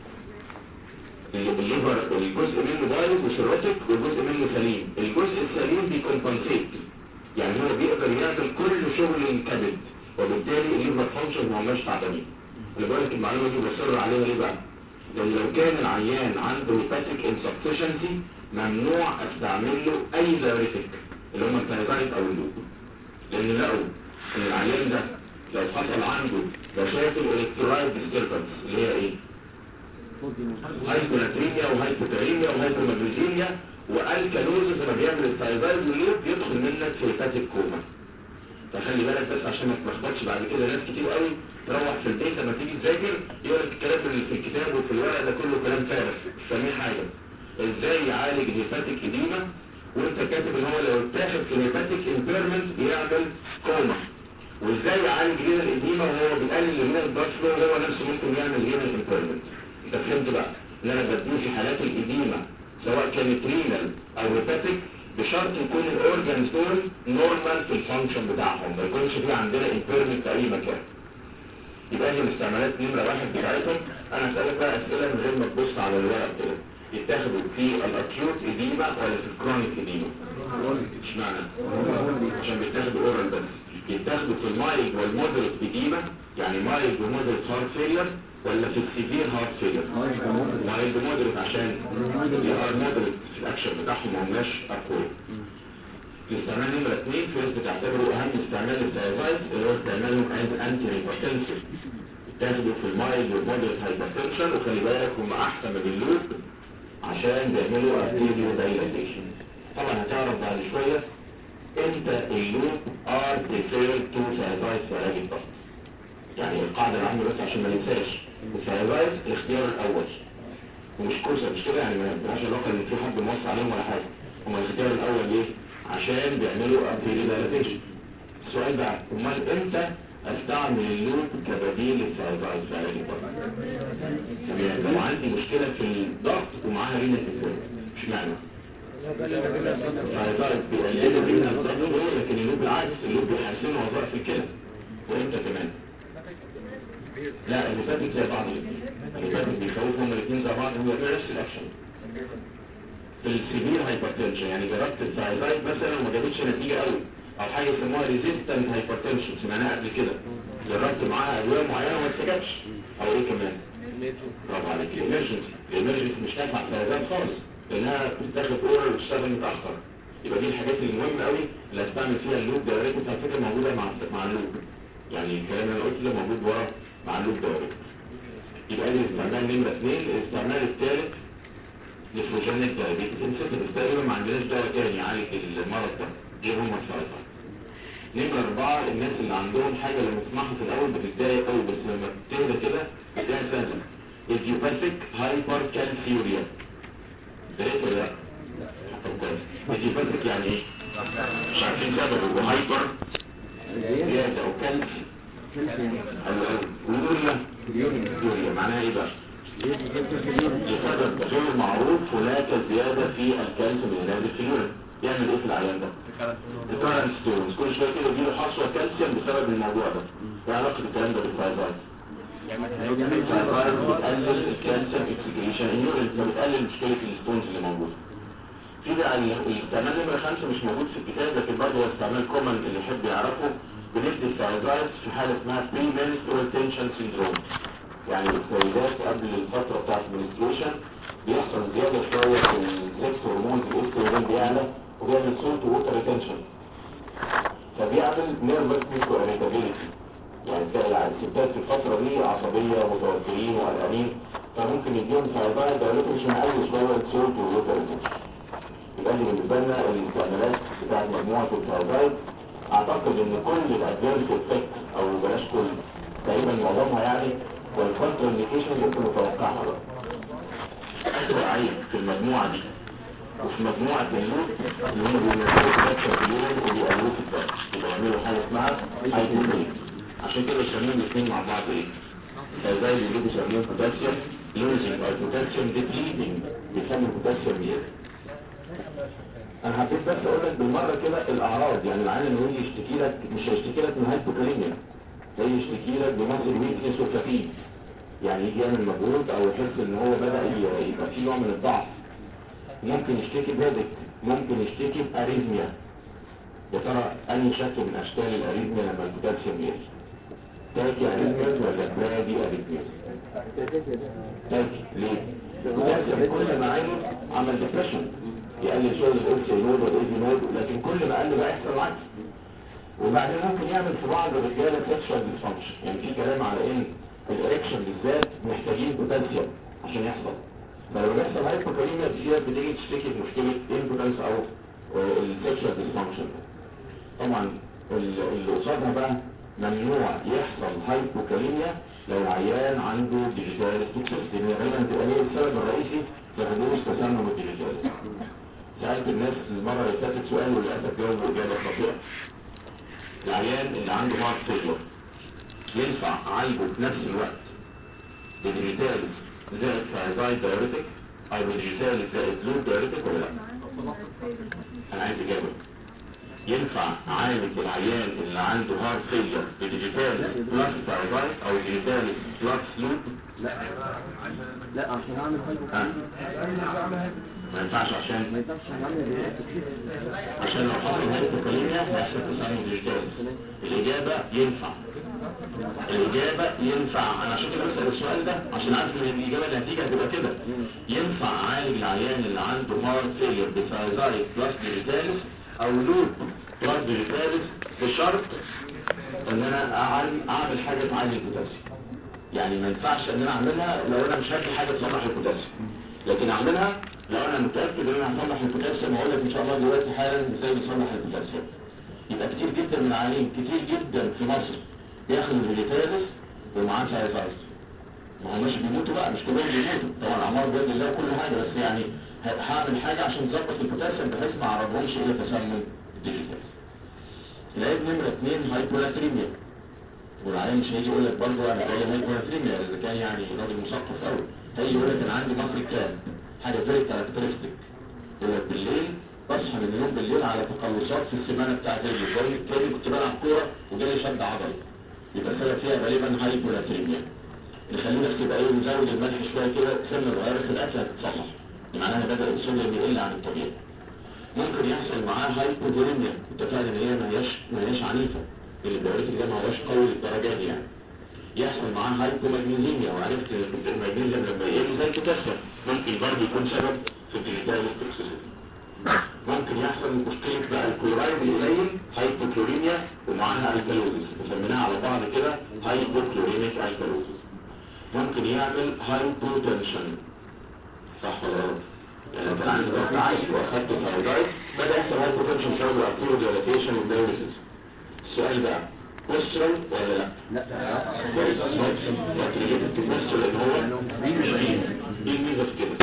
الليفر الجزء منه بايظ وسيروتيك والجزء منه سليم الجزء السليم بيكمبنسيت يعني هو بيقدر يعمل كل شغل الكبد وبالتالي الليفر فانكشن ما هماش تعبانين اللي بقول لك المعلومه دي بصر عليها ليه بقى لان لو كان العيان عنده هيباتيك انسفشنسي ممنوع استعمل له اي دايريتك اللي هم الثايرويد او اللوب لان لقوا ان العيان ده لو حصل عنده مشاكل الكترولايت ديستربنس اللي هي ايه هايبوناتريميا وهايبوتريميا وهايبوماجنيزيميا والكالوزز لما بيعمل الثايرويد واللوب يدخل منك في هيباتيك كوما فخلي بالك بس عشان ما تلخبطش بعد كده ناس كتير قوي تروح في البيت لما تيجي تذاكر يقول لك الكلام اللي في الكتاب وفي الورق ده كله كلام فارغ مش فاهمين حاجه ازاي يعالج الهيباتيك اديما وانت كاتب ان هو لو اتاخد في الهيباتيك امبيرمنت بيعمل كوما وازاي يعالج رينا الاديما وهو بيقلل رينا البلاد فلو هو نفسه ممكن يعمل رينا امبيرمنت انت فهمت بقى ان انا بديه في حالات الاديما سواء كانت رينال او هيباتيك بشرط يكون الاورجانز دول نورمال في الفانكشن بتاعهم ما يكونش في عندنا امبيرمنت في اي مكان يبقى دي الاستعمالات نمره واحد بتاعتهم انا هسألك بقى اسئله من غير ما تبص على الورق كده يتاخدوا في الاكيوت اديما ولا في الكرونيك اديما اشمعنى عشان بيتاخدوا اورال بس يتاخدوا في المايلد والمودريت اديما يعني مايلد ومودريت هارت فيلر ولا في السيفير هارت فيلر مايلد ومودريت عشان دي ار مودريت في الاكشن بتاعهم ما هماش اقوياء الاستعمال نمرة اثنين في ناس بتعتبره اهم استعمال للثايرويد اللي هو استعمالهم از انتي هايبرتنسيف تاخده في المايلد والمودريت هايبرتنشن وخلي بالك هم احسن من اللوب عشان بيعملوا ارتيريو دايلاتيشن طبعا هتعرف بعد شوية امتى اللوب ار ديفيرد تو ثايرويد في علاج الضغط يعني القاعدة العامة بس عشان ما ننساش الثايرويد الاختيار الاول ومش كوسة مش كده يعني ما ينفعش علاقة ان في حد موصي عليهم ولا حاجة هم الاختيار الاول ليه؟ عشان بيعملوا ارتيريو دايلاتيشن السؤال بقى امال امتى استعمل اللوب كبديل للثايرويد في علاج الضغط يعني لو عندي مشكلة في الضغط ومعاها رينا الفلور مش معنى الثايرويد بيقللوا رينا الضغط لكن اللوب العكس اللوب بيحسنوا وظائف الكلى وامتى كمان لا اللي فاتت زي بعض الاثنين اللي فاتت بيخوفوا هما الاثنين زي بعض هو نفس الاكشن في السيفير هايبرتنشن يعني جربت الثايرويد مثلا وما جابتش نتيجه قوي او حاجه يسموها ريزيستنت هايبرتنشن سمعناها قبل كده جربت معاها ادويه معينه وما استجابش او ايه كمان برافو عليك الامرجنسي الامرجنسي مش نافعه الثايرويد خالص لانها بتاخد اورال وتشتغل متاخر يبقى دي الحاجات المهمه قوي اللي هستعمل فيها اللوب دايركت على فكره موجوده مع مع اللوب يعني الكلام اللي انا قلته ده موجود ورا مع اللوب دايركت يبقى دي الاستعمال نمرة اثنين الاستعمال الثالث لفروجينيك دايابيتس انسيتيف تقريبا ما عندناش دواء تاني يعالج المرض ده غير هم السرطان نمرة أربعة الناس اللي عندهم حاجة لما تسمعها في الأول بتتضايق أوي بس لما بتهدى كده بتلاقي سهلة idiopathic hypercalciuria دريت ولا لا؟ طب كويس idiopathic يعني ايه؟ مش عارفين سببه وهايبر زيادة أو كالسي حلو أوي ويوريا يوريا معناها ايه بقى؟ لسبب غير معروف هناك زيادة في الكالسيوم الهلالي في اليورين يعمل ايه في العيان ده؟ ريكارنت ستونز كل شويه كده يجيله حصوه كالسيوم بسبب الموضوع ده ايه علاقه الكلام ده بالفايبرايد الفايبرايد بتقلل الكالسيوم اكسكريشن اليورين فبتقلل مشكله الستونز اللي موجوده في بقى ال- الاستعمال نمره خمسه مش موجود في الكتاب لكن برضه هو استعمال كومن اللي يحب يعرفه بندي الفايبرايد في حاله اسمها بري menstrual tension syndrome يعني السيدات قبل الفتره بتاعت المنستريشن بيحصل زياده شويه في السكس هرمونز الاستروجين بيعلى وبيعمل صوت ووتر ريتنشن فبيعمل نيرفس ميكرو اريتابيلتي يعني تلاقي الستات في الفترة دي عصبية ومتوترين وقلقانين فممكن يديهم فايبايد دولته مش معقل شوية الصوت والوتر ريتنشن يبقى دي بالنسبة لنا الاستعمالات بتاعت مجموعة الفايبايد اعتقد ان كل الادفيرس افكت او بلاش كل تقريبا معظمها يعني والكونتر انديكيشن ممكن نتوقعها بقى أسوأ عيب في المجموعة دي وفي مجموعة اللوت اللي هم بينزلوا كاتشر بيون وبيقللوا في الدم يبقى يعملوا حاجة اسمها هايبوكليك عشان كده يسميهم الاثنين مع بعض ايه؟ فازاي بيجيبوا يسميهم بوتاسيوم لوزنج او بوتاسيوم ديبليتنج بيسموا بوتاسيوم ايه؟ انا حبيت بس اقول لك بالمره كده الاعراض يعني العيان اللي يجي يشتكي لك مش هيشتكي لك من هايبوكاليميا زي يشتكي لك بمصل ويكنس وكفيف يعني يجي يعمل مجهود او يحس ان هو بدا ي- يبقى في نوع من الضعف ممكن يشتكي بهدك ممكن يشتكي باريزميا يا ترى انهي شكل من اشكال الاريزميا لما البوتاسيوم يقل تاكي اريزميا ولا برادي اريزميا تاكي ليه البوتاسيوم كل ما عين عمل ديبريشن يقلل شغل الاوكسي نود والايزي نود لكن كل ما قل بقى يحصل العكس وبعدين ممكن يعمل في بعض الرجاله سيكشوال ديسفانكشن يعني في كلام على ان الاريكشن بالذات محتاجين بوتاسيوم عشان يحصل فلو بيحصل هايبوكاليميا كتير بتيجي تشتكي بمشكله امبوتنس او السيكشوال ديسفانكشن طبعا ال- اللي قصادها بقى ممنوع يحصل هايبوكاليميا لو العيان عنده ديجيتال توكسيستي هي غالبا تبقى هي السبب الرئيسي في حدوث تسمم الديجيتال سألت الناس المرة اللي فاتت سؤال وللأسف جاوبوا إجابة خاطئة العيان اللي عنده هارت فيلر ينفع أعالجه في نفس الوقت بديجيتال زائد فايزايد دايوريتك أو بديجيتال زائد لود دايوريتك ولا لا؟ أنا عايز إجابة ينفع أعالج العيان اللي عنده هارت فيلر بديجيتال بلس فايزايد أو ديجيتال بلس لود؟ لا لا عشان هعمل ها؟ هايبوكاليميا ما ينفعش عشان ما ينفعش هعمل دلوقتي عشان لو حصل هايبوكاليميا هيحصل تسمم ديجيتال الإجابة ينفع الإجابة ينفع أنا عشان كده بسأل السؤال ده عشان عارف إن الإجابة اللي هتيجي هتبقى كده ينفع أعالج العيان اللي عنده هارت فيلير بفايزايد بلس ديجيتاليس أو لوب بلس ديجيتاليس بشرط إن أنا أعمل أعمل حاجة تعالج البوتاسيوم يعني ما ينفعش إن أنا أعملها لو أنا مش هاكل حاجة تصلح البوتاسيوم لكن أعملها لو أنا متأكد إن أنا هصلح البوتاسيوم وأقول لك إن شاء الله دلوقتي حالا إزاي بصلح البوتاسيوم يبقى كتير جدا من العيانين كتير جدا في مصر بياخدوا فيجيتاليس ومعاه سايفايز ما هماش بيموتوا بقى مش كلهم بيموتوا طبعا اعمار بيد الله كل حاجه بس يعني ه- هعمل حاجه عشان تظبط البوتاسيوم بحيث ما اعرضهمش الى تسمم الديجيتاليس العيب نمره اثنين هايبولاتريميا والعيان مش هيجي يقول لك برضه انا جاي هايبولاتريميا اذا كان يعني راجل مثقف قوي هيجي يقول لك انا عندي مصري كام حاجه فيري كاركترستيك يقول لك بالليل بصحى من النوم بالليل على تقلصات في السمانه بتاعت رجلي زي كاني كنت بلعب كوره وجالي شد عضلي يبقى السبب فيها غالبا هايبولاتريميا نخلي نفسي يبقى ايه نزود الملح شويه كده سنه صغيره في الاكل هتتصلح معناها بدا السوليوم يقل عن الطبيعي ممكن يحصل معاه هايبوفوليميا اتفقنا ان هي ما هياش ما هياش عنيفه البيوريتك ده ما هوش قوي للدرجه دي يعني يحصل معاه هايبومagنيزيميا وعرفت ان المغنيسيوم لما يقل زي البوتاسيوم ممكن برضه يكون سبب في الديجيتال توكسيسيتي ممكن يحصل مشكلة بقى الكلورايد قليل هايبوكلوريميا ومعاها الكالوزيس سميناها على بعض كده هايبوكلوريميك الكالوزيس ممكن يعمل هايبوتنشن صح ولا غلط؟ يعني لو كان عندي ضغط عالي واخدت ثايرويد بدا يحصل هايبوتنشن بسبب الارتيرو ديلاتيشن والدايليسيس السؤال بقى بوسترال ولا لا؟ لا كويس لكن اللي جبت بوسترال اللي هو مش ميزه ايه الميزه في كده؟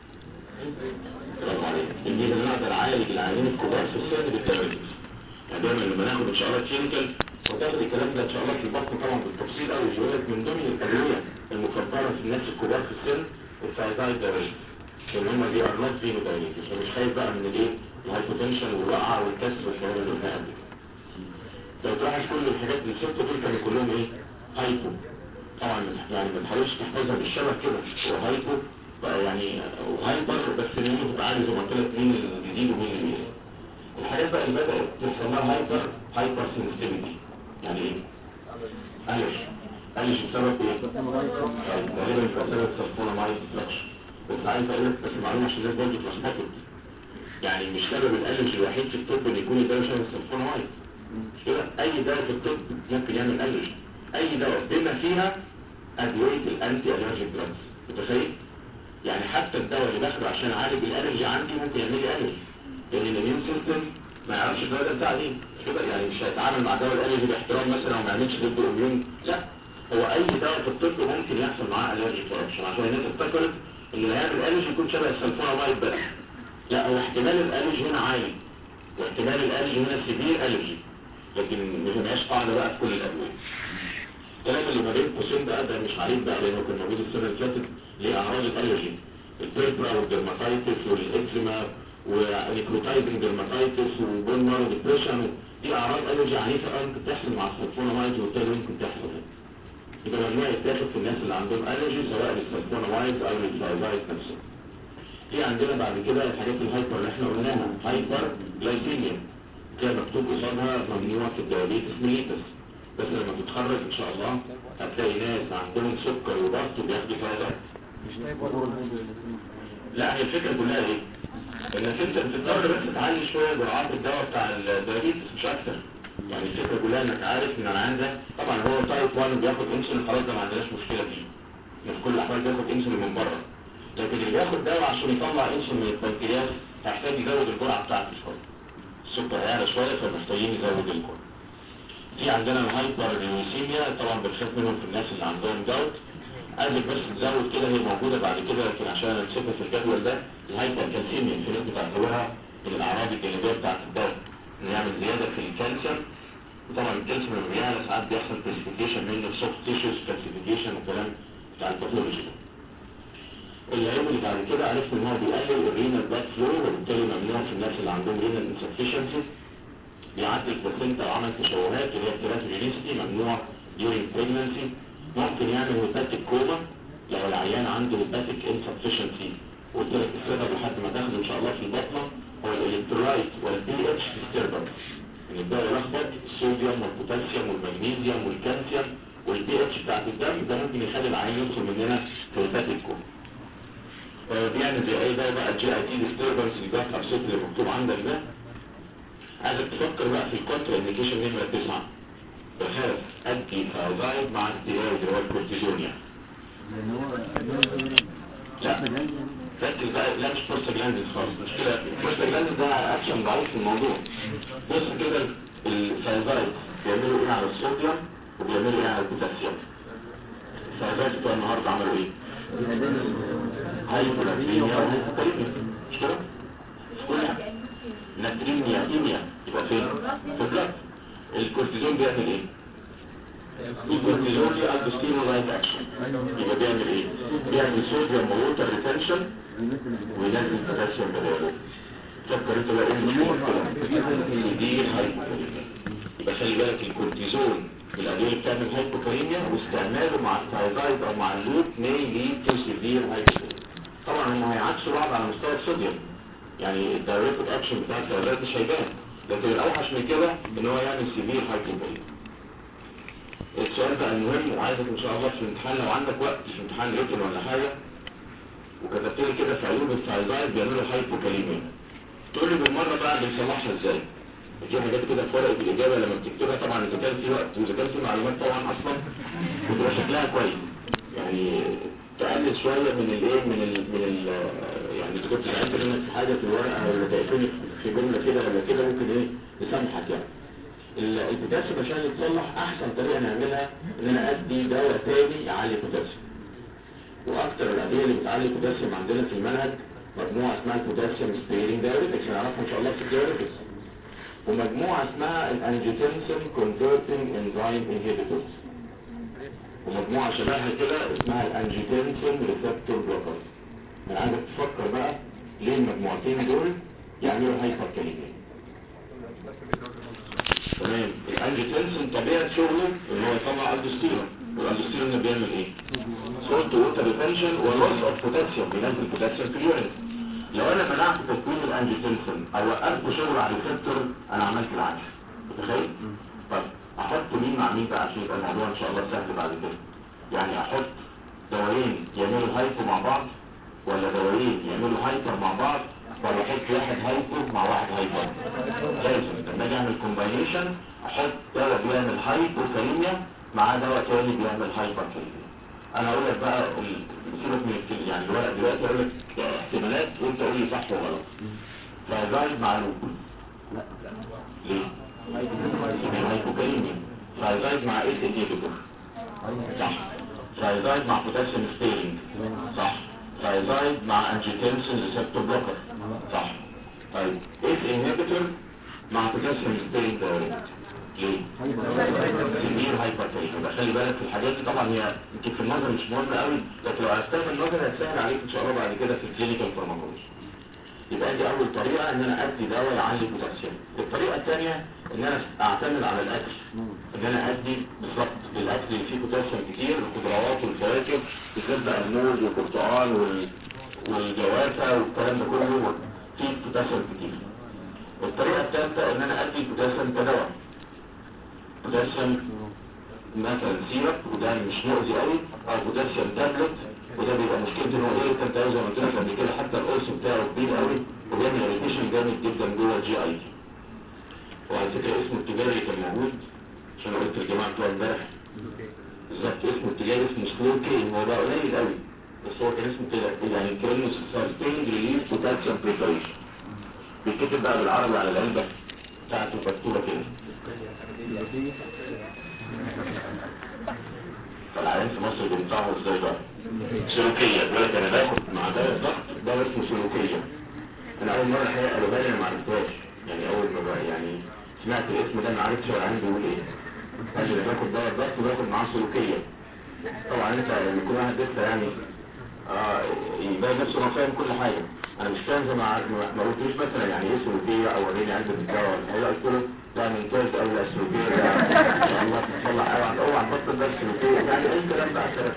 برافو عليك الميزه ان انا اقدر اعالج العيانين الكبار في السن بالدايليسيس يعني دايما لما ناخد ان شاء الله كلينيكال وتاخد الكلام ده ان شاء الله في البطن طبعا بالتفصيل قوي يقول لك من ضمن الادويه المفضله في الناس الكبار في السن الثايرويد دايليسيس ان هم دي ار نوت فينو دايليتس فمش خايف بقى من الايه الهايبوتنشن والوقعه والكسر والكلام اللي قلناه قبل كده لو تلاحظ كل الحاجات اللي الست دول كانوا كلهم ايه هايبو طبعا يعني ما تحاولش تحفظها بالشبه كده هو هايبو بقى يعني وهايبر بس مين تبقى عارف زي ما قلت لك مين الجديد ومين اللي ايه الحاجات بقى اللي بدات تحصل لها هايبر هايبر سنسيتيفيتي يعني ايه؟ قلش قلش بسبب ايه؟ غالبا بسبب سلفونامايد ديفلكشن بس عايز اقول لك بس معلومه عشان الناس برضه تلخبطت يعني مش سبب الالرج الوحيد في الطب ان يكون الدواء شبه السلفونامايد مش كده اي دواء في الطب ممكن يعمل الرج اي دواء بما فيها ادويه الانتي الرجيك دراجز متخيل يعني حتى الدواء اللي باخده عشان اعالج الالرجي عندي ممكن يعمل لي الرجي لان الاميون سيستم ما يعرفش الدواء ده بتاع ايه مش كده يعني مش هيتعامل مع دواء الالرجي باحترام مثلا او ما يعملش ضده اميون لا هو اي دواء في الطب ممكن يحصل معاه الرجي رياكشن عشان الناس افتكرت ان اللي هيعمل الالرجي يكون شبه السلفونامايد بس لا هو احتمال الالرجي هنا عالي واحتمال الالرجي هنا سيفير الرجي لكن ما فيهاش قاعده بقى في كل الادويه الكلام اللي ما بين قوسين بقى ده مش عيب بقى لانه كان موجود السنه اللي فاتت ليه اعراض الالرجي البيربرا والدرماتايتس والاكزيما ونيكروتايزنج درماتايتس وبون مارو ديبريشن دي اعراض الرجي عنيفه قوي ممكن تحصل مع السلفونامايد وبالتالي ممكن تحصل هنا يبقى ممنوع يتاخد في الناس اللي عندهم الرجي سواء للسلفونامايد او للثايرويد نفسه في عندنا بعد كده الحاجات الهايبر اللي احنا قلناها هايبر جلايسيميا كان مكتوب قصادها ممنوع في الديابيتس ميليتس بس لما تتخرج ان شاء الله هتلاقي ناس عندهم سكر وضغط وبياخدوا فايدة لا هي الفكرة كلها ايه؟ انك انت بتضطر بس تعلي شوية جرعات الدواء بتاع الديابيتس مش اكتر يعني الفكرة كلها انك عارف ان انا عندك طبعا هو تايب 1 بياخد انسولين خلاص ده ما عندناش مشكلة فيه في كل الاحوال بياخد انسولين من بره لكن اللي بياخد دواء عشان يطلع انسولين من البنكرياس هيحتاج يزود الجرعة بتاعته شوية السكر هيعلى شوية فمحتاجين يزود الجرعة في عندنا الهايبر ليوسيميا طبعا بنخاف منهم في الناس اللي عندهم داوت عايزك بس تزود كده هي موجودة بعد كده لكن عشان نمسكها في الجدول ده الهايبر كالسيميا في ناس بتعتبرها من الاعراض الجانبية بتاعت الدواء انه يعمل زيادة في الكالسيوم وطبعا الكالسيوم لما بيعلى ساعات بيحصل كلاسيفيكيشن منه سوفت تيشوز كلاسيفيكيشن وكلام بتاع الباثولوجي ده العيب اللي بعد كده عرفت ان هو بيقلل الرينال بلاد فلو وبالتالي ممنوع في الناس اللي عندهم رينال انسفشنسي بيعدي البلاسينتا وعمل تشوهات اللي هي كيراتوجينيسيتي ممنوع during pregnancy ممكن يعمل هيباتيك كوما لو العيان عنده هيباتيك انسفشنسي قلت لك السبب لحد ما تاخده ان شاء الله في البطنه هو الالكترولايت والبي اتش ديستربنس ان الدواء يلخبط الصوديوم والبوتاسيوم والمغنيسيوم والكالسيوم والبي اتش بتاعت الدم ده ممكن يخلي العيان يدخل مننا في هيباتيك كوما بيعمل زي اي دواء بقى الجي اي تي ديستربنس اللي بيحصل الصوت اللي مكتوب عندك ده عايزك تفكر بقى في الكونترا انديكيشن نمرة تسعة بخاف ادي ثايرويد مع الستيرويد اللي هو الكورتيزون يعني لا ركز بقى لا مش بروستاجلاندز خالص مش كده البروستاجلاندز ده اكشن ضعيف في الموضوع بص كده الثايرويد بيعملوا ايه على الصوديوم وبيعملوا ايه على البوتاسيوم الثايرويد بتوع النهارده عملوا ايه؟ هايبولاتيميا وهايبوكاليميا مش كده؟ كل ناتريميا ايميا يبقى فين؟ في البلد الكورتيزون بيعمل ايه؟ الكورتيزون ليه البستيرولايت اكشن يبقى بيعمل ايه؟ بيعمل صوديوم ووتر ريتنشن وينزل بوتاسيوم بداله فكر انت بقى ايه المشكله دي هايبوكاليميا يبقى خلي بالك الكورتيزون الادويه اللي بتعمل هايبوكاليميا واستعماله مع الثايرويد او مع اللوب may lead to severe hypocalemic طبعا هم هيعكسوا بعض على مستوى الصوديوم يعني الدايركت اكشن بتاع الثايرويد مش هيبان لكن الاوحش من كده ان هو يعمل سيفير هايبوكاليميا السؤال بقى المهم وعايزك ان شاء الله في الامتحان لو عندك وقت في امتحان ريتن ولا حاجه وكتبت لي كده في عيوب الثايرويد بيعملوا هايبوكاليميا تقول لي بالمره بقى بنصلحها ازاي في حاجات كده في ورقه الاجابه لما بتكتبها طبعا اذا كان في وقت واذا كان في معلومات طبعا اصلا بتبقى شكلها كويس يعني تقلل شوية من الايه من ال من ال يعني اذا كنت زعلت منك في حاجة في الورقة ولا تقفلك في جملة كده ولا كده ممكن ايه يسامحك يعني ال- البوتاسيوم عشان يتصلح احسن طريقة نعملها ان انا ادي دواء تاني يعلي البوتاسيوم واكتر الادوية اللي بتعلي البوتاسيوم عندنا في المنهج مجموعة اسمها البوتاسيوم سبيرنج دايوريتكس هنعرفها ان شاء الله في الدايوريتكس ومجموعة اسمها الانجيوتنسين كونفرتنج انزيم انهبيتورز ومجموعة شبهها كده اسمها الانجيوتنسين ريسبتور بلوكر انا عايزك تفكر بقى ليه المجموعتين دول يعملوا هايبر كاليميا تمام الانجيوتنسين طبيعة شغله ان هو يطلع الدوستيرون والالدوستيرون ده بيعمل ايه؟ سولت ووتر ريتنشن ولوس اوف بوتاسيوم بينزل بوتاسيوم في اليورين لو انا منعت تكوين الانجيوتنسين او وقفت شغل على الريسبتور انا عملت العكس متخيل؟ طب احط مين مع مين بقى عشان يبقى الموضوع ان شاء الله سهل بعد كده يعني احط دوايين يعملوا هايبو مع بعض ولا دوايين يعملوا هايبر مع بعض ولا احط واحد هايبو مع واحد هايبر لازم لما اجي اعمل كومباينيشن احط دواء بيعمل هايبو كاليميا مع دواء تاني بيعمل هايبر كاليميا انا اقول لك بقى ال- سيبك من الكل- يعني الورق دلوقتي اقول لك احتمالات وانت قول لي صح وغلط فزايد مع لوب لا ليه؟ يبقى هايبوكاليميا فايزايد مع ايه انهبيتور صح فايزايد مع بوتاسيوم ستيرنج صح فايزايد مع انجيوتنسين ريسبتور بلوكر صح طيب ايه انهبيتور مع بوتاسيوم ستيرنج دايوريتك ليه؟ سيفير هايبرتنشن يبقى خلي بالك في الحاجات دي طبعا هي يمكن في النظر مش مهمه قوي لكن لو عرفتها من النظر هتسهل عليك ان شاء الله بعد كده في الكلينيكال فارماكولوجي يبقى دي اول طريقه ان انا ادي دواء يعلي البوتاسيوم الطريقه الثانيه ان انا اعتمد على الاكل ان انا ادي بالظبط الاكل اللي فيه بوتاسيوم كتير الخضروات والفواكه بالذات بقى الموز والبرتقال وال... والجوافه والكلام ده كله فيه بوتاسيوم كتير الطريقه الثالثه ان انا ادي البوتاسيوم كدواء بوتاسيوم مثلا سيرب وده مش مؤذي قوي او بوتاسيوم تابلت وده بيبقى مشكلته ان هو ايه كان زي ما قلت لك قبل كده حتى القرص بتاعه كبير قوي وبيعمل اريتيشن جامد جدا جوه الجي اي تي وعلى فكره اسمه التجاري كان موجود عشان أنا قلت للجماعه بتوع امبارح بالظبط اسمه التجاري اسمه سلو كين هو بقى قليل قوي بس هو كان اسمه كده يعني كانه سستيند ريليز بوتاسيوم بريبريشن بيتكتب بقى بالعربي على العلبه بتاعته مكتوبه كده فالعيان في مصر بينفعوا ازاي بقى سلوكية بيقول لك انا باخد مع ده الضغط ده اسمه سلوكية انا اول مرة الحقيقة قالوا لي انا ما عرفتهاش يعني اول ما بقى يعني سمعت الاسم ده ما عرفتش هو العيان بيقول ايه قال لي انا باخد دواء الضغط وباخد معاه سلوكية طبعا انت لما يكون واحد لسه يعني اه يبقى نفسه انه فاهم كل حاجة انا مش فاهم زي ما ما- ما قلتليش مثلا يعني ايه سلوكية او وريني علبة الدواء ولا حاجة قلت له ده ممتاز او لا سلوكية ده ان شاء الله تصلح اوعى اوعى تبطل بس سلوكية يعني اي كلام بقى كده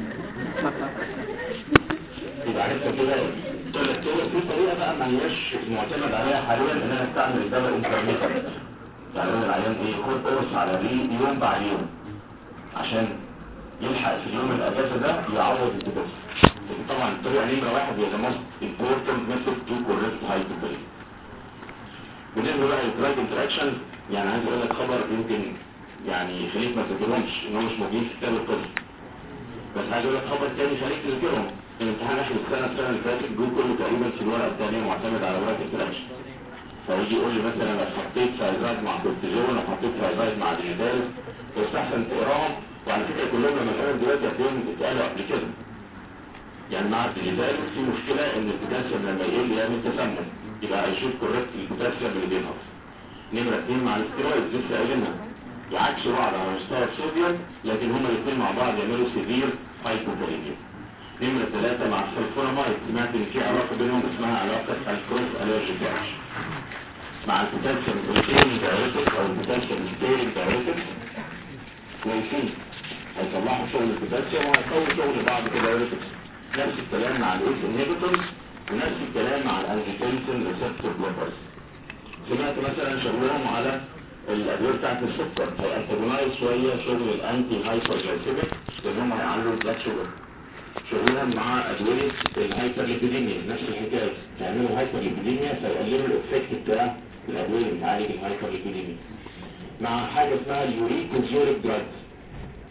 يبقى عرفت كده قلت لك كده في طريقة بقى ما هياش معتمد عليها حاليا ان انا استعمل الدواء انترميتر يعني اقول العيان ايه خد قرص على الريق يوم بعد يوم عشان يلحق في اليوم الاجازه ده يعوض الدوز لكن طبعا الطريقه نمره واحد هي ذا موست امبورتنت ميثود تو كوريكت هايبوكاليميا بالنسبه بقى للدراج انتراكشن يعني عايز اقول لك خبر يمكن يعني يخليك ما تذكرهمش ان هو مش موجود في كتاب القسم بس عايز اقول لك خبر تاني يخليك تذكرهم الامتحان اخر السنه السنه اللي فاتت جو كله تقريبا في الورقه الثانيه معتمد على ورقه انتراكشن فيجي يقول لي مثلا انا حطيت فايزايد مع كورتيزون وحطيت فايزايد مع ديجيتال يستحسن تقراهم وعلى فكره كلهم لما نقراهم دلوقتي هتلاقيهم اتقالوا قبل كده يعني مع الديجيتال في مشكله ان البوتاسيوم لما يقل يعمل تسمم يبقى هيشوف كوريكت البوتاسيوم اللي بينهض نمره اثنين مع الاستيرويد لسه قايلينها يعكسوا بعض على مستوى الصوديوم لكن هما الاثنين مع بعض يعملوا سيفير هايبوكاليميا نمرة ثلاثة مع السلفونامايد سمعت ان في علاقة بينهم اسمها علاقة الكروس الرجيك مع البوتاسيوم بروتين دايريتك او البوتاسيوم ستيرنج دايريتك كويسين هيطلعوا شغل البوتاسيوم وهيقوي شغل بعض كدايريتك نفس الكلام مع الايس انهبيتورز ونفس الكلام مع الانجيتنسين ريسبتور بلوكرز سمعت مثلا شغلهم على الادويه بتاعت السكر هيأنتجونايز شويه شغل الانتي هايبر جلايسيميك لان هم هيعلوا البلاد شوجر شغلهم مع ادويه الهايبرليبيديميا نفس الحكايه يعملوا هايبرليبيديميا فيقللوا الايفكت بتاع الادويه اللي بتعالج الهايبرليبيديميا مع حاجه اسمها اليوريكوزوريك دراجز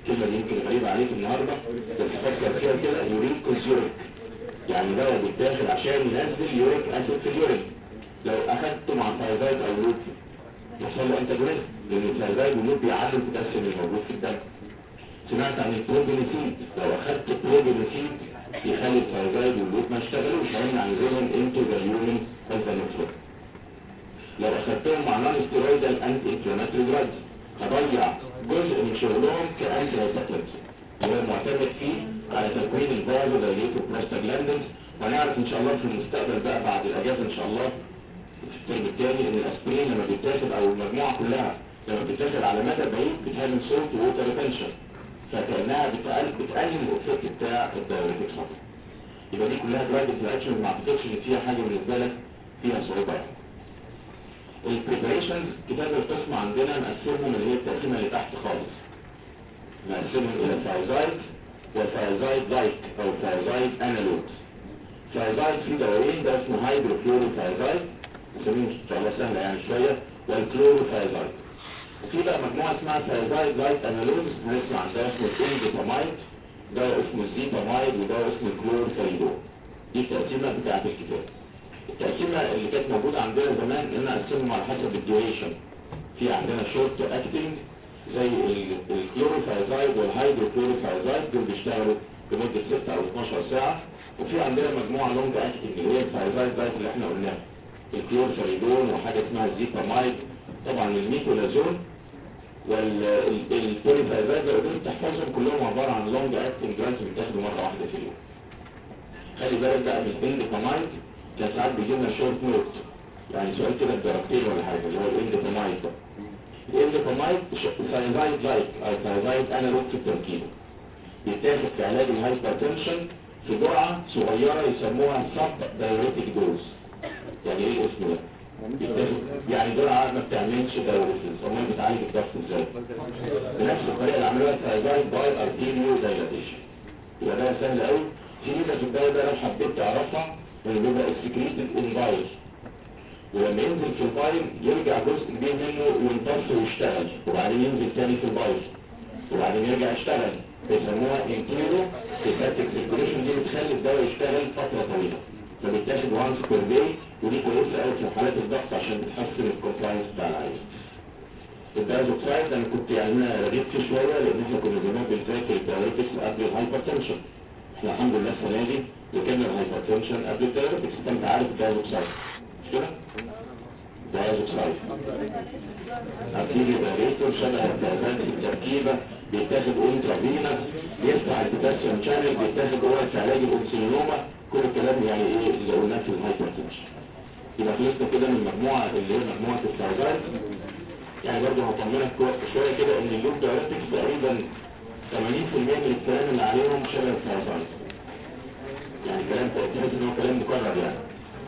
الكلمة دي يمكن غريبة عليك النهاردة بس فكر فيها كده يوريك كونسيوريك يعني دواء بيتاخد عشان ينزل يوريك اسيد في اليورين لو اخدته مع ثايرويد او لوب يحصل له انتاجونيزم لان الثايرويد واللوب بيعلم البوتاسيوم الموجود في الدم سمعت عن البروبينيسيد لو اخدت بروبينيسيد يخلي الثايرويد واللوب ما يشتغلوش هيمنع نزولهم انتو ذا يورين از ذا لو اخدتهم مع نون ستيرويدال انتي انفلاماتوري دراجز هضيع جزء من شغلهم كانتي هيباتيك هو معتمد فيه على تكوين الفازو دايليتو بروستاجلاندنز وهنعرف ان شاء الله في المستقبل بقى بعد الاجازه ان شاء الله في الترم الثاني ان الاسبرين لما بيتاخد او المجموعه كلها لما بتتاخد على مدى بعيد بتعمل صوت ووتر ريتنشن فكانها بتقلل بتقلل الاوفكت بتاع الدايوريتكس خطر يبقى دي كلها دراجز الاكشن ما اعتقدش ان فيها حاجه بالنسبه لك فيها صعوبه يعني البريبريشنز كتاب القسم عندنا مقسمهم اللي هي التقسيمه اللي تحت خالص مقسمهم الى ثايزايد وثايزايد لايك او ثايزايد انالوج ثايزايد في دوايين ده اسمه هايدروكلوروثايزايد نسميه ان شاء الله سهله يعني شويه والكلوروثايزايد وفي بقى مجموعه اسمها ثايزايد لايك انالوج هنسمع عن ده اسمه الاندوبامايد ده اسمه الزيبامايد وده اسمه الكلوروثايدون دي التقسيمه بتاعت الكتاب التقسيمة اللي كانت موجودة عندنا زمان ان اقسمهم على حسب الديوريشن في عندنا شورت اكتنج زي الكلوروفايزايد والهيدروكلوروفايزايد دول بيشتغلوا لمدة 6 او 12 ساعة وفي عندنا مجموعة لونج اكتنج اللي هي الفايزايد دايت اللي احنا قلناها الكلورفاريدون وحاجة اسمها الزيبامايد طبعا الميكولازون والبوليفايزايد لو قدرت تحفظهم كلهم عبارة عن لونج اكتنج جرانز بيتاخدوا مرة واحدة في اليوم خلي بالك بقى من الاندوبامايد كان ساعات بيجي لنا شورت نوت يعني سؤال كده بدرجتين ولا حاجه اللي هو الاندوبامايد ده الاندوبامايد ثايرويد لايك او ثايرويد انالوج في التركيب بيتاخد في علاج الهايبرتنشن في جرعه صغيره يسموها سب دايوريتك دوز يعني ايه الاسم ده؟ بيتاخد يعني جرعه ما بتعملش دايوريتكس امال بتعالج الضغط ازاي؟ بنفس الطريقه اللي عملوها الثايرويد باي ارتيريو دايلاتيشن يبقى ده سهل قوي في ميزه في الدواء ده لو حبيت تعرفها انه بيبقى اكسكريتد ان بايل ولما ينزل في البايل يرجع جزء كبير منه يمتص ويشتغل وبعدين ينزل تاني في البايل وبعدين يرجع يشتغل بيسموها انتيرو هيباتيك سيركوليشن دي بتخلي الدواء يشتغل فتره طويله فبيتاخد وانس بير داي ودي كويسه قوي في حالات الضغط عشان بتحسن الكومبلاينس بتاع العيان الدايزوكسايد انا كنت يعني انا رغبت فيه شويه لان احنا كنا زمان بنذاكر الدايوريتكس قبل الهايبرتنشن احنا الحمد لله السنه دي ذاكرنا الهايبرتنشن قبل الدايوريتكس انت عارف الدايزوكسايد مش كده؟ دايزوكسايد أكيد دايريتور شبه التهابات في التركيبة بيتاخد انترافينس بيفتح البوتاسيوم شانل بيتاخد هو في علاج الانسولينوما كل الكلام يعني ايه اللي قلناه في الهايبرتنشن يبقى خلصنا كده من مجموعة اللي هي مجموعة الثايرويد يعني برضه هطمنك شوية كده ان اللوب دايركتكس تقريبا 80% من الكلام اللي عليهم شبه الثايرويد يعني كلام تحس ان هو كلام مكرر يعني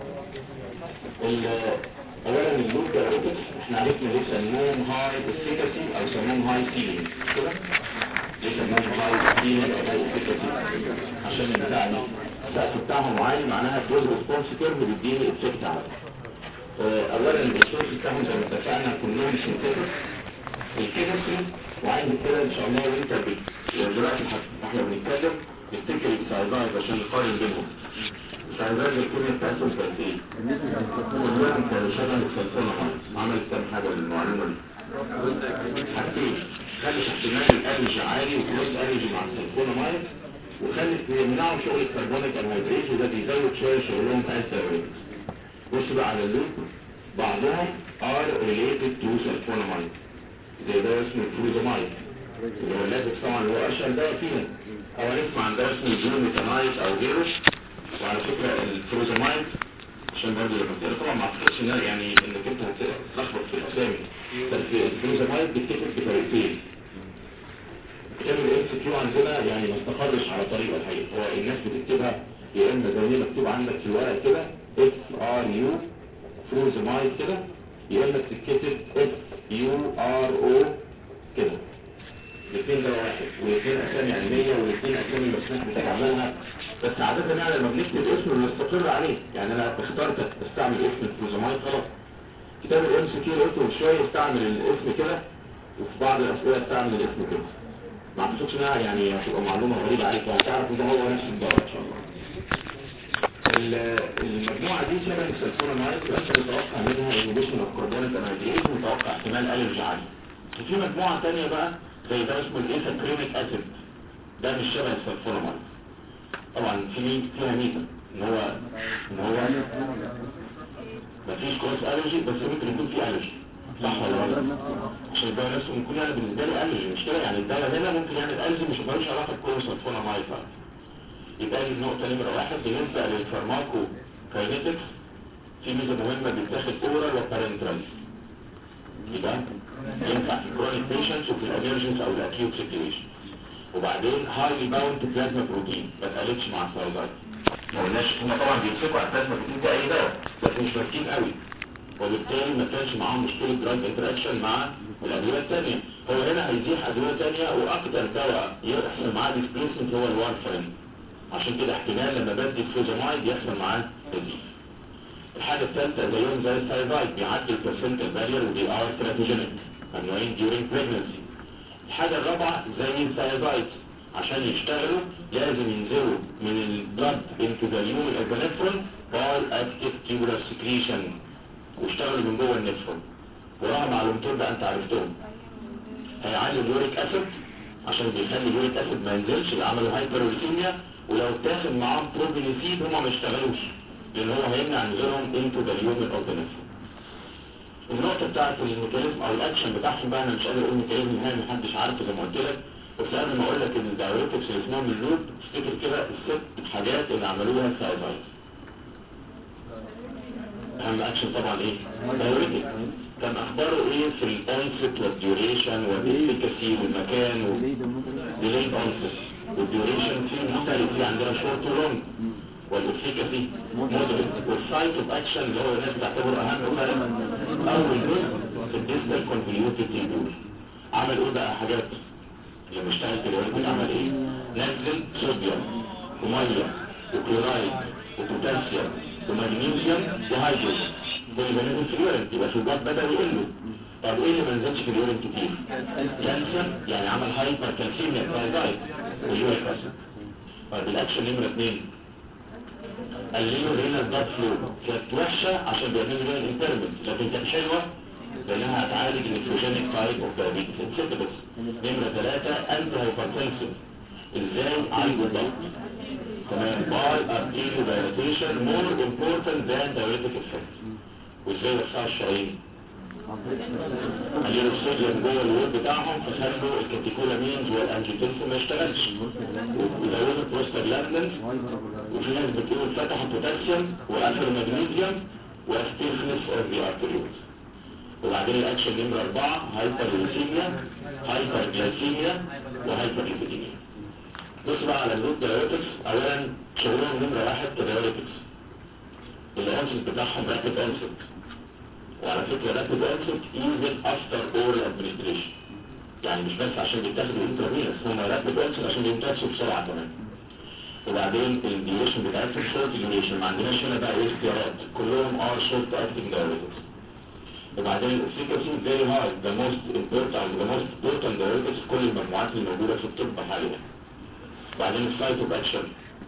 اولا اللوب دايركتكس احنا عرفنا ليه سموهم هاي افيكاسي او سموهم هاي سيلينج كده ليه سموهم هاي سيلينج او هاي افيكاسي عشان البتاع دي السقف بتاعهم عالي معناها الدوز ريسبونس كيرف بيديني افكت عالي اولا الريسورس بتاعهم زي ما اتفقنا كلهم سنتيتك الكيمستري وعايز كده ان شاء الله وانت بت... دلوقتي احنا بنتكلم نفتكر السايزايز عشان نقارن بينهم السايزايز الكيمياء بتاعتهم كانت ايه؟ والوزن كان شبه السلسلة خالص عملت كام حاجة للمعلومة دي حاجتين خلت احتمال الانرجي عالي وكروس انرجي مع السلفونامايد وخلت يمنعوا شغل الكربونيك انهيدريت وده بيزود شوية شغلهم في الثيرويد بص بقى على اللوب بعضهم are related to sulfonamide زي ده اسمه الفروزامايد اللي هو اللازم طبعا اللي هو اشهر دواء فينا او هنسمع عن ده اسمه الجلوميتامايد او غيره وعلى فكرة الفروزامايد عشان برضه لما تقرا طبعا ما اعتقدش ان يعني انك انت هتلخبط في الاسامي بس الفروزامايد بتكتب بطريقتين كتاب الاس كيو عندنا يعني ما استقرش على طريقه الحقيقه هو الناس بتكتبها يا اما زي ما مكتوب عندك في الورق كده اف ار يو فروزامايد كده يا اما بتتكتب اف يو ار او كده الاثنين ده واحد والاثنين اسامي علميه والاثنين اسامي مسموح باستعمالها بس عادة يعني لما بنكتب اسم بنستقر عليه يعني انا اخترت استعمل اسم الفروزامايد خلاص كتاب الام سي كيو قلته من شويه استعمل الاسم كده وفي بعض الاسئله استعمل الاسم كده ما اعتقدش انها يعني هتبقى معلومه غريبه عليك وهتعرف ان ده هو نفس الدواء ان شاء الله ال- المجموعه دي شبه السلفونامايد بس متوقع منها انهبيشن اوف كربونيك انهيدريز متوقع احتمال الرجي عالي وفي مجموعه ثانيه بقى زي ده اسمه الايثاكرينيك اسيد ده مش شبه السلفونامايد طبعا في مي- فيها ميزه ان هو ان هو مفيش كروس الرجي بس ممكن يكون في الرجي صح ولا غلط عشان الدواء نفسه ممكن يعني بالنسبه لي الرجي مش كده يعني الدواء هنا ممكن يعمل الرجي مش ملوش علاقه بكروس السلفونامايد بقى يبقى دي النقطة نمرة واحد بالنسبة للفارماكو كاينيتكس في ميزة مهمة بيتاخد اورال وبارنترال يبقى ينفع في كرونيك بيشنتس وفي الامرجنس او الاكيوت سيتويشن وبعدين هايلي باوند بلازما بروتين ما اتقالتش مع الثايرويد ما قلناش هم طبعا بيمسكوا على البلازما بروتين ده اي دواء بس مش ماسكين قوي وبالتالي ما كانش معاهم مشكلة دراج انتراكشن مع الأدوية الثانية هو هنا هيزيح أدوية ثانية وأكتر دواء يحصل معاه ديسبليسمنت هو الوارفرين عشان كده احتمال لما بدي فلوزامايد يحصل معاه نزيف الحاجة الثالثة زيهم زي الثايرويد بيعدي البرسنتال بارير ودي ار تراتوجينيك ممنوعين during pregnancy الحاجة الرابعة زي الثايرويد عشان يشتغلوا لازم ينزلوا من البلد into the human epinephrine by active tubular secretion ويشتغلوا من جوه النفرون وراها معلومتين بقى انت عرفتهم هيعلي اليوريك اسيد عشان بيخلي اليوريك اسيد ما ينزلش اللي عملوا هايبروليسيميا ولو تاخد معاهم بروبينيسيد هما ما يشتغلوش لان هو هيمنع نزولهم انتو ذا اليومن اوف ذا النقطة بتاعت الميكانيزم او الاكشن بتاعهم بقى انا مش قادر اقول ميكانيزم نهائي محدش عارفه زي ما قلت لك بس قبل ما اقول لك ان الدايوريتكس اللي اسمهم اللوب افتكر كده الست حاجات اللي عملوها الثايرويد اهم اكشن طبعا ايه دايوريتك كان اخباره ايه في الانست والديوريشن والافيكاسي والمكان و... ديليد اونست والديوريشن فيه مختلف في عندنا شورت ولونج والافيكاسي مودريت والسايت اوف اكشن اللي هو الناس بتعتبره اهم فرق اول جزء في الديستال كونفوليوتد تيبول عمل ايه بقى حاجات لما اشتغل دلوقتي عمل ايه نزل صوديوم وميه وكلورايد وبوتاسيوم ومغنيسيوم وهيدروجين كل ما نزل في اليورين يبقى في البلد بدأ يقل طب ايه اللي ما نزلش في اليورين كتير كالسيوم يعني عمل هايبر كالسيميا ثايرويد واليوريك اسيد طيب الاكشن نمره اثنين قللوا هنا البلاد فلو كانت وحشه عشان بيعملوا لها الانترمنت لكن كانت حلوه لانها هتعالج النيتروجينيك تايب اوف دايابيتس انسيتبس نمره ثلاثه انتي هايبرتنسيف ازاي عالجوا الضغط تمام باي ارتيريو دايلاتيشن مور امبورتنت ذان دايوريتك افكت وازاي يوسعوا الشرايين قللوا الصوديوم جوه الوول بتاعهم فخلوا الكاتيكولامينز والانجيوتنسين ما يشتغلش وزودوا البروستاجلاندنز وفي ناس بتقول فتحوا بوتاسيوم وقفلوا مغنيسيوم واستيفنس اوف ذا ارتريولز وبعدين الاكشن نمرة اربعة هايبر ليسيميا هايبر جلايسيميا وهايبر ليبيديميا بص بقى على اللوب دايوريتكس اولا شغلهم نمرة واحد كدايوريتكس الانسل بتاعهم رابid انسل وعلى فكرة رابid انسل even after oral administration يعني مش بس عشان بيتاخدوا انترافينس هم رابid انسل عشان بيمتصوا بسرعة كمان وبعدين الديوريشن بتاعتهم شورت ديوريشن ما عندناش هنا بقى ايه اختيارات كلهم ار شورت اكتنج دايوريتكس وبعدين الافيكاسي فيري هاي ذا موست امبورتنت ذا موست امبورتنت دايوريتكس في كل المجموعات اللي موجودة في الطب حاليا بعدين السايت اوف اكشن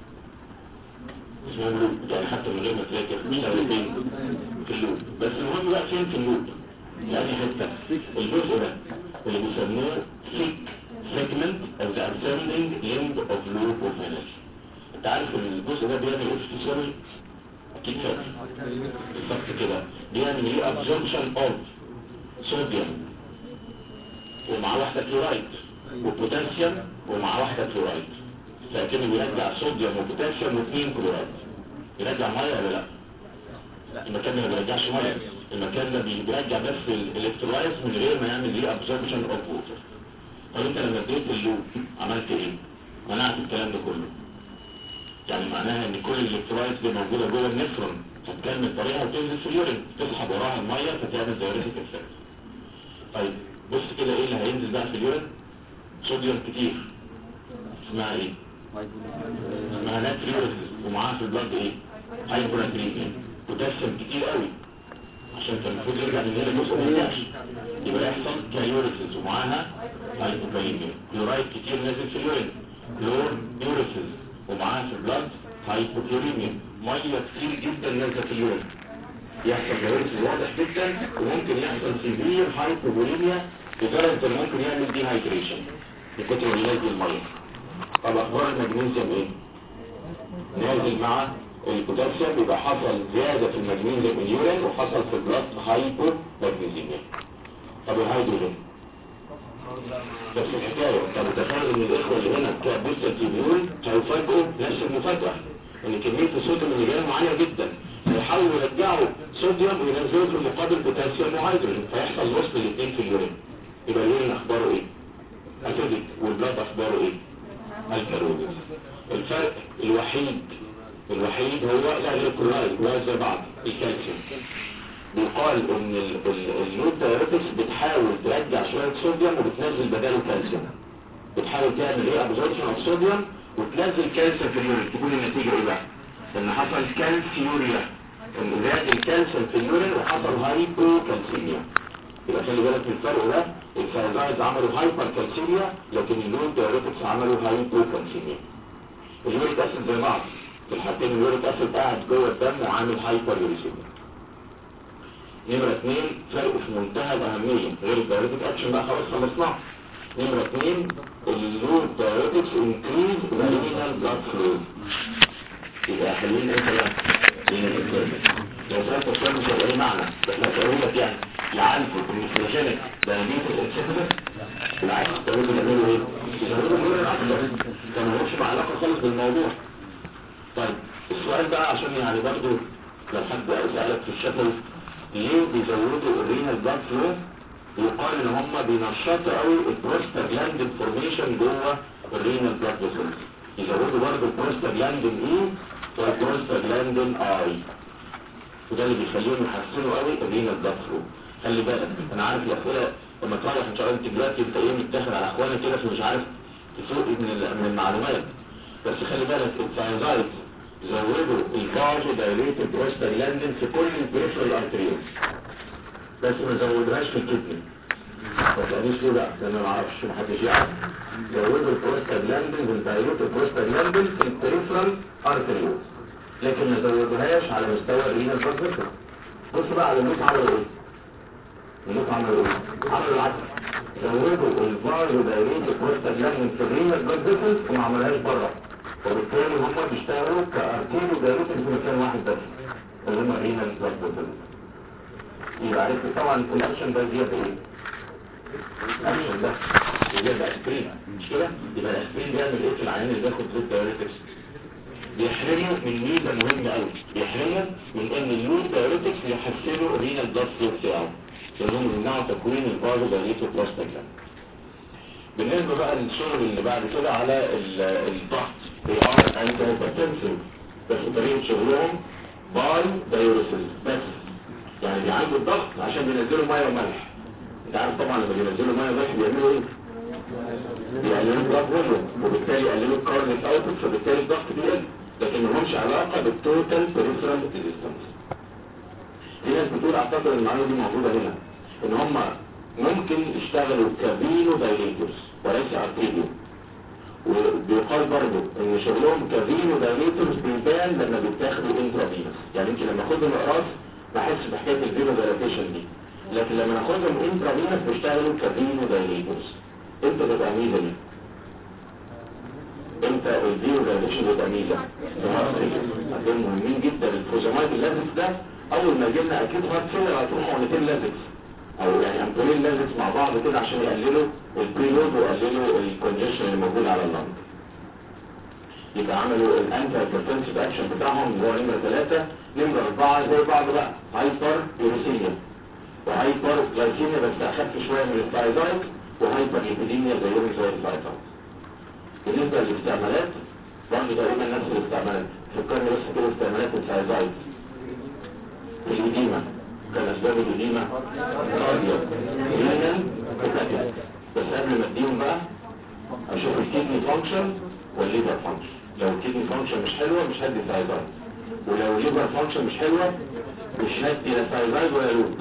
اسمه لوب يعني حتى من غير ما تذاكر بيشتغل فين في اللوب بس المهم بقى فين في اللوب يعني حته الجزء ده اللي بيسموه thick segment of the ascending limb of loop of energy انت عارف الجزء ده بيعمل ايه في الفسيولوجي اكيد فاكر بالظبط كده بيعمل ايه absorption of sodium ومع واحده كلورايد وبوتاسيوم ومع واحده كلورايد فكده بيرجع صوديوم وبوتاسيوم واثنين كلورايد يرجع ميه ولا لا المكان ده ما بيرجعش ميه المكان ده بيرجع بس الالكترولايز من غير ما يعمل ليه ابزوربشن اوف ووتر طب انت لما اديت اللوب عملت ايه منعت الكلام ده كله يعني معناها ان كل الالكترولايز دي موجوده جوه النفرون هتكمل طريقها وتنزل في اليورين تسحب وراها الميه فتعمل دايوريتك افكت طيب بص كده ايه اللي هينزل بقى في اليورين صوديوم كتير اسمها ايه اسمها ناتريوريسيس ومعاها في البلد ايه هايبراتريميا بوتاسيوم كتير قوي عشان كان المفروض يرجع من هنا جزء ما يرجعش يبقى يحصل كيوريسيس ومعاها هايبوكاليميا كلورايد كتير نازل في اليورين كلور يوريسيس ومعاها في البلاد هايبوكاليميا ميه كتير جدا نازله في اليورين يحصل كيوريسيس واضح جدا وممكن يحصل سيفير هايبوكاليميا لدرجه انه ممكن يعمل دي هايدريشن من كتر ما ينزل الميه طب اخبار المغنيسيوم ايه؟ نازل مع البوتاسيوم يبقى حصل زيادة في المغنيسيوم اليورين وحصل في البلاد هايبو مغنيسيوميا طب الهيدروجين نفس الحكاية طب تخيل ان الاخوة اللي هنا بتوع بوستر تيبيول هيفاجئوا نفس المفاجأة ان كمية الصوديوم اللي جاية عالية جدا هيحاولوا يرجعوا صوديوم وينزلوا في المقابل بوتاسيوم وهيدروجين فيحصل وصل الاثنين في اليورين يبقى اليورين اخباره ايه؟ اسيدك والبلاد اخباره ايه؟ الكالوريز الفرق الوحيد الوحيد هو لا غير الكلورايد كلها زي بعض الكالسيوم بيقال ان ال- ال- اللود دايريتكس بتحاول ترجع شويه صوديوم وبتنزل بداله كالسيوم بتحاول تعمل ايه ابزوربشن اوف صوديوم وتنزل كالسيوم في اليورين تكون النتيجه ايه بقى؟ ان حصل كالسيوريا ان زاد الكالسيوم في اليورين وحصل هايبو كالسيميا يبقى خلي بالك من الفرق ده الفرزايز عملوا هايبر كالسيميا لكن اللود دايريتكس عملوا هايبو كالسيميا اليوريك اسيد زي بعض في الحالتين اليوريك اسيد قاعد جوه الدم وعامل هايبر يوريسيميا نمرة اثنين فرق في منتهى الأهمية غير الدايريتك اكشن بقى خلاص خلصناه نمرة اثنين اللود دايريتكس انكريز رينال بلاد فلو يبقى حلوين ايه كلام لين الانسان لو سألت السؤال مش هيبقى ايه معنى بس هتقول لك يعني يعالجوا بالمستشانك دايميت الانسيفيلس بالعكس تقول يعملوا ايه؟ يزودوا اليورين اكتر كان ملوش علاقة خالص بالموضوع طيب السؤال بقى عشان يعني برضو لو حد سألك في الشفوي ليه بيزودوا الرينال بلاد فلو يقال ان هم بينشطوا قوي البروستاجلاندين فورميشن جوه الرينال بلاد فيسلز يزودوا برضه البروستاجلاندين اي والبروستاجلاندين اي وده اللي بيخليهم يحسنوا قوي الرينال بلاد فلو خلي بالك انا عارف الاسئله لما تروح ان شاء الله انت دلوقتي انت ايه متاخد على اخوانك كده فمش عارف تسوق من ال- من المعلومات بس خلي بالك الثايرويد زودوا الفازو دايليتد بروستاجلاندين في كل البريفرال ارتريوز بس ما زودهاش في الكدني ما تسالنيش ليه بقى لان انا ما اعرفش محدش يعرف زودوا البروستاجلاندين والدايليتد بروستاجلاندين في البريفرال ارتريوز لكن ما زودوهاش على مستوى الرينال بلاد بص بقى على النوت عملوا ايه النوت عملوا ايه عملوا العكس زودوا الفازو دايليتد بروستاجلاندين في الرينال بلاد وما عملهاش بره وبالتالي هم بيشتغلوا كارتين ودايلوتين في مكان واحد بس اللي هم رينال بلاد فيسلز يبقى عرفت طبعا الاكشن ده زياده ايه؟ الاكشن ده زياده اسبرين مش كده؟ يبقى الاسبرين بيعمل ايه في العيان اللي بياخد زيت دايوريتكس؟ بيحرمه من ميزه مهمه قوي بيحرمه من ان اللود دايوريتكس يحسنوا الرينال بلاد فلو بتاعه لانهم يمنعوا تكوين الفازو دايليتو بروستاجلاند بالنسبة بقى للشغل اللي بعد كده على ال- الضغط they are antihypertensive بس طريقة شغلهم باي دايوريسيس بس يعني بيعالجوا الضغط عشان بينزلوا ميه وملح انت عارف طبعا لما بينزلوا ميه وملح بيعملوا ايه؟ بيقللوا البلاد فوليوم وبالتالي يقللوا الكارنيك اوتبوت فبالتالي الضغط بيقل لكن ملهمش علاقة بالتوتال بريفرال ريزيستنس في ناس بتقول اعتقد ان المعلومة دي موجودة هنا ان هم ممكن يشتغلوا كفينو دايليتورز وليس ارتيريو وبيقال برضه ان شغلهم كفينو دايليتورز بيبان لما بيتاخدوا انترافينوس يعني يمكن لما اخدهم اقراص بحس بحكايه الفينو دايليتيشن دي لكن لما ناخدهم انترافينوس بيشتغلوا كفينو دايليتورز امتى تبقى ميزه دي؟ امتى الفينو دايليتيشن بيبقى ميزه؟ عندهم مهمين جدا الفوزامايد اللازكس ده اول ما يجي لنا اكيد هارت فيلر هتروح حقنتين لازكس او يعني امبولين لازكس مع بعض كده عشان يقللوا البريلود ويقللوا الكونجيشن اللي موجود على اللنج يبقى عملوا الانتي هايبرتنسيف اكشن بتاعهم اللي هو نمره ثلاثة نمره اربعة زي بعض بقى هايبر يوريسيميا وهايبر جلايكيميا بس اخف شويه من الثايرويد وهايبر ليبيديميا زيهم زي الثايرويد بالنسبه للاستعمالات برضه تقريبا نفس الاستعمالات فكرني بس كده استعمالات الثايرويد الإديمة كان أسباب الإديمة كارديو رينال وكاتيك بس قبل ما اديهم بقى أشوف الكيدني فانكشن والليفر فانكشن لو الكيدني فانكشن مش حلوة مش هدي ثايرويد ولو الليفر فانكشن مش حلوة مش هدي لا ثايرويد ولا لوب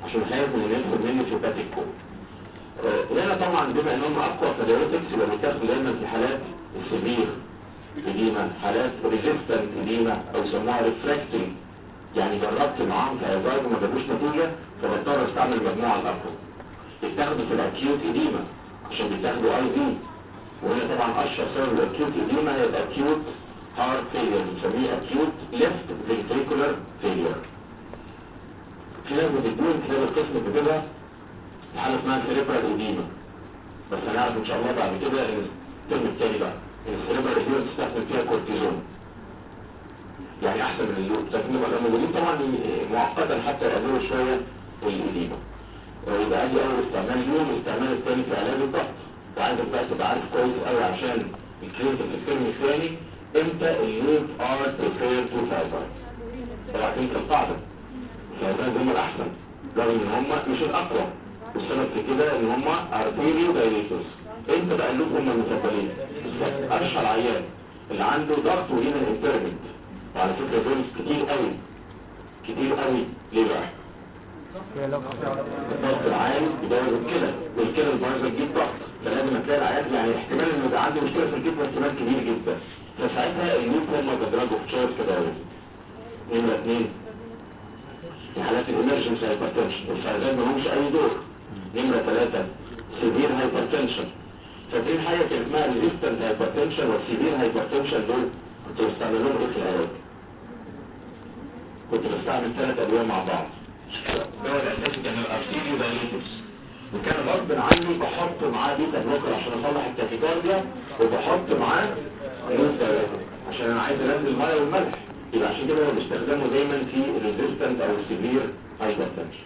عشان خايف من ان يدخل مني في باتيك كول هنا طبعا بما انهم اقوى كدايوتكس يبقى بيتاخدوا دايما في حالات السبير اديمة حالات ريزيستنت اديمة او يسموها ريفراكتنج يعني جربت معاهم في عظام وما جابوش نتيجة فبضطر استعمل مجموعة الاقوى بيتاخدوا في الاكيوت اديمة عشان بيتاخدوا اي في وهنا طبعا اشهر سبب الاكيوت اديمة هي الاكيوت هارت فيلير بنسميه اكيوت ليفت فينتريكولار فيلير في ناس بتدون كتاب القسم بتبقى حالة اسمها سيريبرال اديمة بس هنعرف ان شاء الله بعد كده ان الترم التاني بقى ان السيريبرال اديمة تستخدم فيها كورتيزون يعني احسن من اللوب لكن نبقى الموجودين طبعا معقدا حتى يقللوا شوية الاديمة يبقى ادي اول استعمال اليوم الاستعمال الثاني في علاج الضغط وعايزك بقى تبقى عارف كويس قوي عشان الكلينيكال الترم الثاني امتى اللوب ار بريفير تو فايبر طبعا تنسى القاعدة الفايبرز هم الاحسن رغم ان هم مش الاقوى والسبب في كده ان هم ارتيريو دايليتوس انت بقى اللوب هم المفضلين بالظبط اشهر عيان اللي عنده ضغط ولينا انترمنت وعلى فكرة دول كتير قوي كتير قوي ليه بقى؟ الضغط العالي يدور الكلى والكلى البايظه تجيب ضغط فلازم هتلاقي العيان يعني احتمال انه يبقى عنده مشكله في الجسم احتمال كبير جدا فساعتها اللوب هم بيدرجوا في شويه كده نمره اثنين في حالات الامرجنسي هايبرتنشن الفرزان ملهمش اي دور نمرة ثلاثة سيفير هايبرتنشن فاكرين حاجة كان اسمها ريزيستنت هايبرتنشن والسيفير هايبرتنشن دول كنت بستعملهم ايه في العلاج؟ كنت بستعمل ثلاث ادوية مع بعض الدواء الاساسي كان الارتيريو دايليتوس وكان غصب عني بحط معاه بيتا بلوكر عشان اصلح التاكيكارديا وبحط معاه نوز دايليتوس عشان انا عايز انزل الميه والملح يبقى عشان كده انا بستخدمه دايما في الريزيستنت او السيفير هايبرتنشن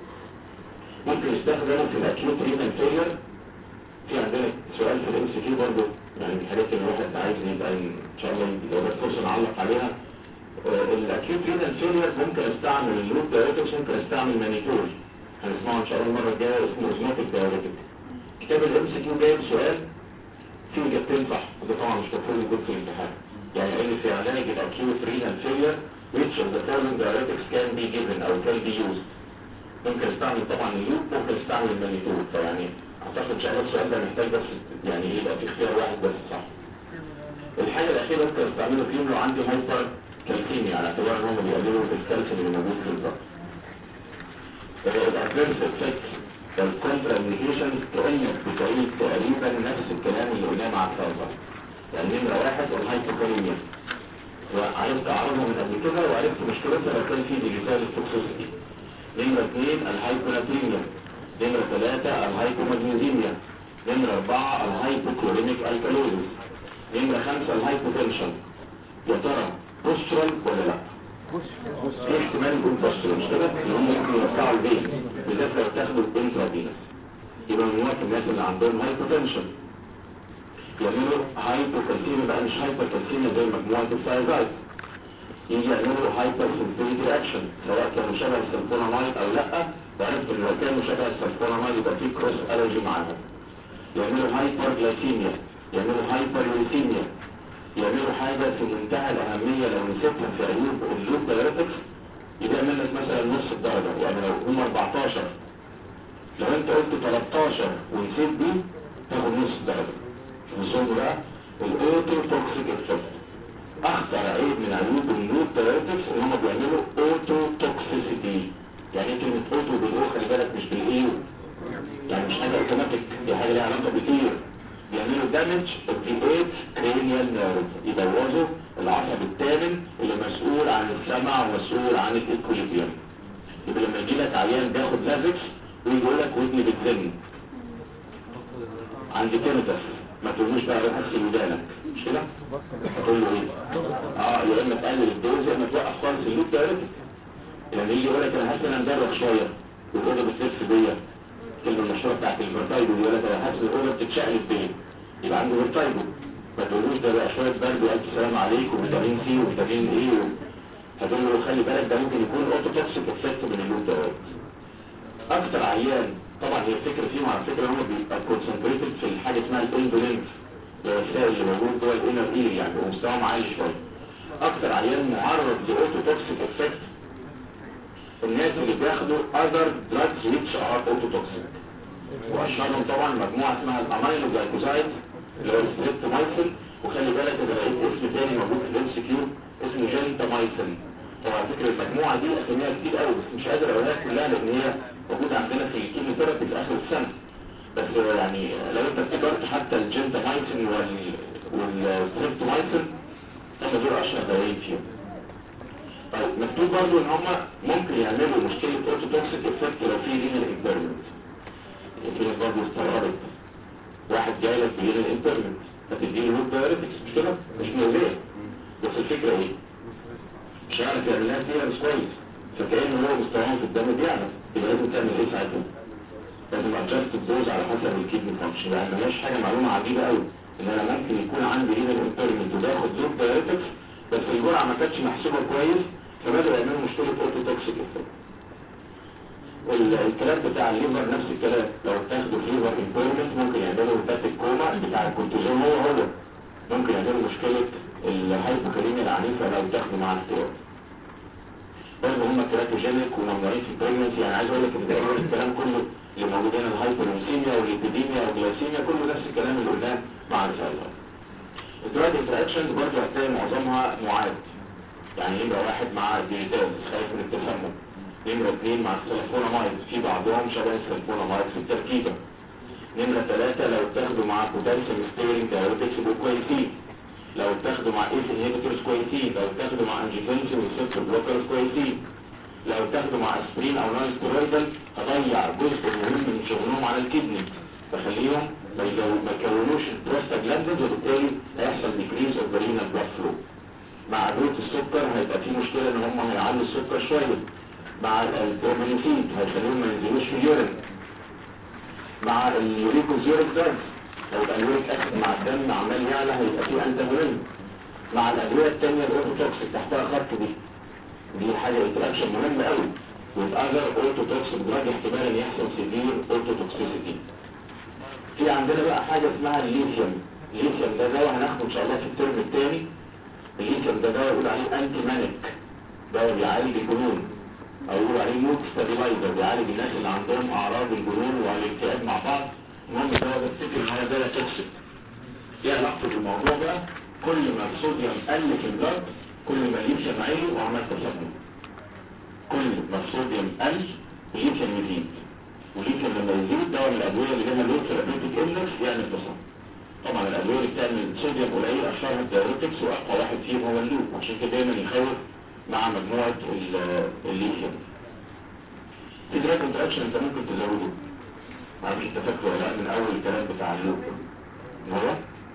ممكن يستخدمه في الاكيوت رينال فيلر في عندنا سؤال في الام سي كيو برضه يعني من الحاجات اللي الواحد عايز يبقى ان شاء الله لو جت فرصه نعلق عليها الاكيوت رينال فيلر ممكن استعمل اللوب دايريتكس ممكن استعمل مانيكور هنسمعه ان شاء الله المره الجايه اسمه اوزماتيك دايريتك كتاب الام سي كيو جايب سؤال فيه اجابتين صح وده طبعا مش المفروض يكون في الامتحان يعني قال لي في علاج الاكيوت رينال فيلر which of the following diuretics can be given او can be used ممكن استعمل طبعا اللوب ممكن استعمل المانيتور فيعني اعتقد ان شاء الله السؤال ده محتاج بس يعني يبقى في اختيار واحد بس صح الحاجه الاخيره ممكن استعمله فيهم لو عندي هايبر كالسيميا على اعتبار ان هم بيقللوا الكالسيوم اللي موجود في الضغط الادفيرس افكت الكونترا انديكيشن كانك بتعيد تقريبا نفس الكلام اللي قلناه مع الكاربر يعني نمره واحد الهايبوكاليميا وعرفت اعرضها من قبل كده وعرفت مشكلتها لو كان في ديجيتال توكسيسيتي نمرة اثنين الهايبوناتريميا نمرة ثلاثة الهايبومagnesemia نمرة أربعة الهايبوكلوريميك الكالوزيس نمرة خمسة الهايبوتنشن يا ترى بوسترال ولا لا؟ في احتمال يكون بوسترال مش كده؟ اللي هم ممكن يوسعوا البين بالذات لو تاخدوا الانترافينس يبقى من وقت الناس اللي عندهم هايبوتنشن يعملوا هايبوكالسيميا بقى مش هايبوكالسيميا زي مجموعة الثايرويد يجي يعملوا هايبر سنسيتيف رياكشن سواء كانوا شبه السلفونامايد او لا وعرفت ان لو كانوا شبه السلفونامايد يبقى في كروس الرجي معاهم يعملوا هايبر جلايسيميا يعملوا هايبر ليسيميا يعملوا حاجه في منتهى الاهميه لو نسيتها في عيوب اللوب دايريتكس يبقى يعمل لك مثلا نص الدرجه يعني لو هم 14 لو انت قلت 13 ونسيت دي تاخد نص الدرجه نظام بقى الاوتو توكسيك افكت اخطر عيب من عيوب النود دايريتكس ان هم بيعملوا اوتو توكسيسيتي يعني كلمه اوتو بالاو خلي بالك مش بالايو يعني مش حاجه اوتوماتيك دي حاجه ليها علاقه بالاير بيعملوا دامج اوف ذا ايت كرينيال نيرف يبوظوا العصب الثامن اللي مسؤول عن السمع ومسؤول عن الايكوليبيوم يبقى لما يجي لك عيان بياخد لافكس ويجي يقول لك ودني بتزن عندي كيميتس ما تقولوش بقى روح اغسل ودانك مش كده؟ هتقول له ايه؟ اه يا اما تقلل الدوز يا اما توقف خالص اللوب دايركت يعني يجي يقول لك انا حاسس ان انا مدرخ شويه والاوضه بتلف بيا الكلمه المشهوره بتاعت الفيرتايجو يقول لك انا حاسس ان الاوضه بتتشقلب بيا يبقى عنده فيرتايجو ما تقولوش ده بقى شويه برد والف سلام عليك وفيتامين سي وفيتامين ايه و... هتقول له خلي بالك ده ممكن يكون اوتو توكسيك افكت من اللوب دايركت اكتر عيان طبعا هي الفكره فيهم على فكره هم بيبقى كونسنتريتد في الحاجه اسمها الاندولينف السائل اللي موجود جوه الانر اير يعني ومستواهم عالي شويه اكتر عيان معرض لاوتو توكسيك افكت الناس اللي بياخدوا other drugs which are autotoxic واشهرهم طبعا مجموعه اسمها الامينو جلايكوزايد اللي هو الستريبتومايسين وخلي بالك اذا لقيت اسم تاني موجود في الام سي كيو اسمه جنتامايسين طبعا على فكره المجموعه دي اساميها كتير قوي بس مش قادر اقولها كلها لان هي موجوده عندنا في الكيموثيرابي في اخر السنه بس يعني لو انت افتكرت حتى الجنتامايسين وال والستريبتومايسين هم دول اشهر دوايين فيهم طيب مكتوب برضو ان هم ممكن يعملوا مشكله اوتوتوكسيك افكت لو في رينال امبيرمنت في ناس برضه استغربت واحد جاي لك برينال امبيرمنت هتديله لوب دايركتكس مش كده مش مؤذيه بس الفكره ايه مش عارف يعمل لها فيها مش كويس فكأن هو مستواهم في الدم بيعلى يبقى لازم تعمل ايه ساعتها لازم ادجست الدوز على حسب الكيدني فانكشن يعني ملهاش حاجه معلومه عجيبه قوي ان انا ممكن يكون عندي رينال امبيرمنت وباخد لوب دايركتكس بس الجرعه ما كانتش محسوبه كويس فبدأوا يعملوا مشكله اوتوتوكسيك افكت والكلام بتاع الليفر نفس الكلام لو بتاخدوا ليفر امبيرمنت ممكن يعملوا هيباتيك كوما بتاع الكورتيزون هو هو ممكن يعملوا مشكلة الهايبوكاليميا العنيفة لو تاخدوا مع الاختيار برضه هم كراتوجينيك وممنوعين في البريجنسي يعني عايز اقول لك ان تقريبا الكلام كله اللي موجود هنا الهايبوليسيميا والليبيديميا والجلاسيميا كله نفس الكلام اللي قلناه مع الفايلر الدراج انتراكشنز برضه هتلاقي معظمها معاد يعني يبقى واحد مع ديجيتال خايف من التسمم نمرة اثنين مع السلفونامايد في بعضهم شبه السلفونامايد في التركيبة نمرة ثلاثة لو اتاخدوا مع بوتنسيوم ستيرنج دايوريتكس يبقوا كويسين لو اتاخدوا مع ايس انهيبيتورز كويسين لو اتاخدوا مع انجيفنسين وسيبتور بلوكرز كويسين لو اتاخدوا مع اسبرين او نون ستيرويدال هضيع جزء مهم من شغلهم على الكدني بخليهم ما يجو- ما يكونوش البروستاجلاندز وبالتالي هيحصل ديكريز اوف رينال بلاد فلو مع ادويه السكر هيبقى في مشكله ان هم هيعلوا السكر شويه مع البرومينوفيد هيخليهم ما ينزلوش في اليورين مع اليوريكوزيوريك دراجز لو الالوريك اسيد مع الدم عمال يعلى هيبقى فيه انتاجونين مع الادويه الثانيه الاوتوتوكسيك تحتها خط دي دي حاجه انتراكشن مهمه قوي والاذر اوتوتوكسيك دراج احتمال ان يحصل سيفير اوتوتوكسيسيتي في عندنا بقى حاجه اسمها الليثيوم الليثيوم ده دواء هناخده ان شاء الله في الترم الثاني الليثيوم ده دواء يقول عليه انتي مانيك دواء بيعالج الجنون او يقول عليه مود ستابيلايزر بيعالج الناس اللي عندهم اعراض الجنون والاكتئاب مع بعض المهم الدواء ده افتكر ان هو ده توكسيك ايه علاقته بالموضوع ده كل ما الصوديوم قل في البلد كل ما الليثيوم عالي وعمل تسمم كل ما الصوديوم قل الليثيوم يزيد والليثيوم لما يزيد ده من الادويه اللي لها لو ثيرابيوتيك اندكس يعمل تسمم طبعا الادويه اللي بتعمل صوديوم قليل اشهرها الدايوريتكس واقوى واحد فيهم هو اللوب عشان كده دايما يخوف مع مجموعه ال- الليثيوم في دراج انتراكشن انت ممكن تزوده معرفش انت فاكره ولا لا من اول الكلام بتاع اللوب هو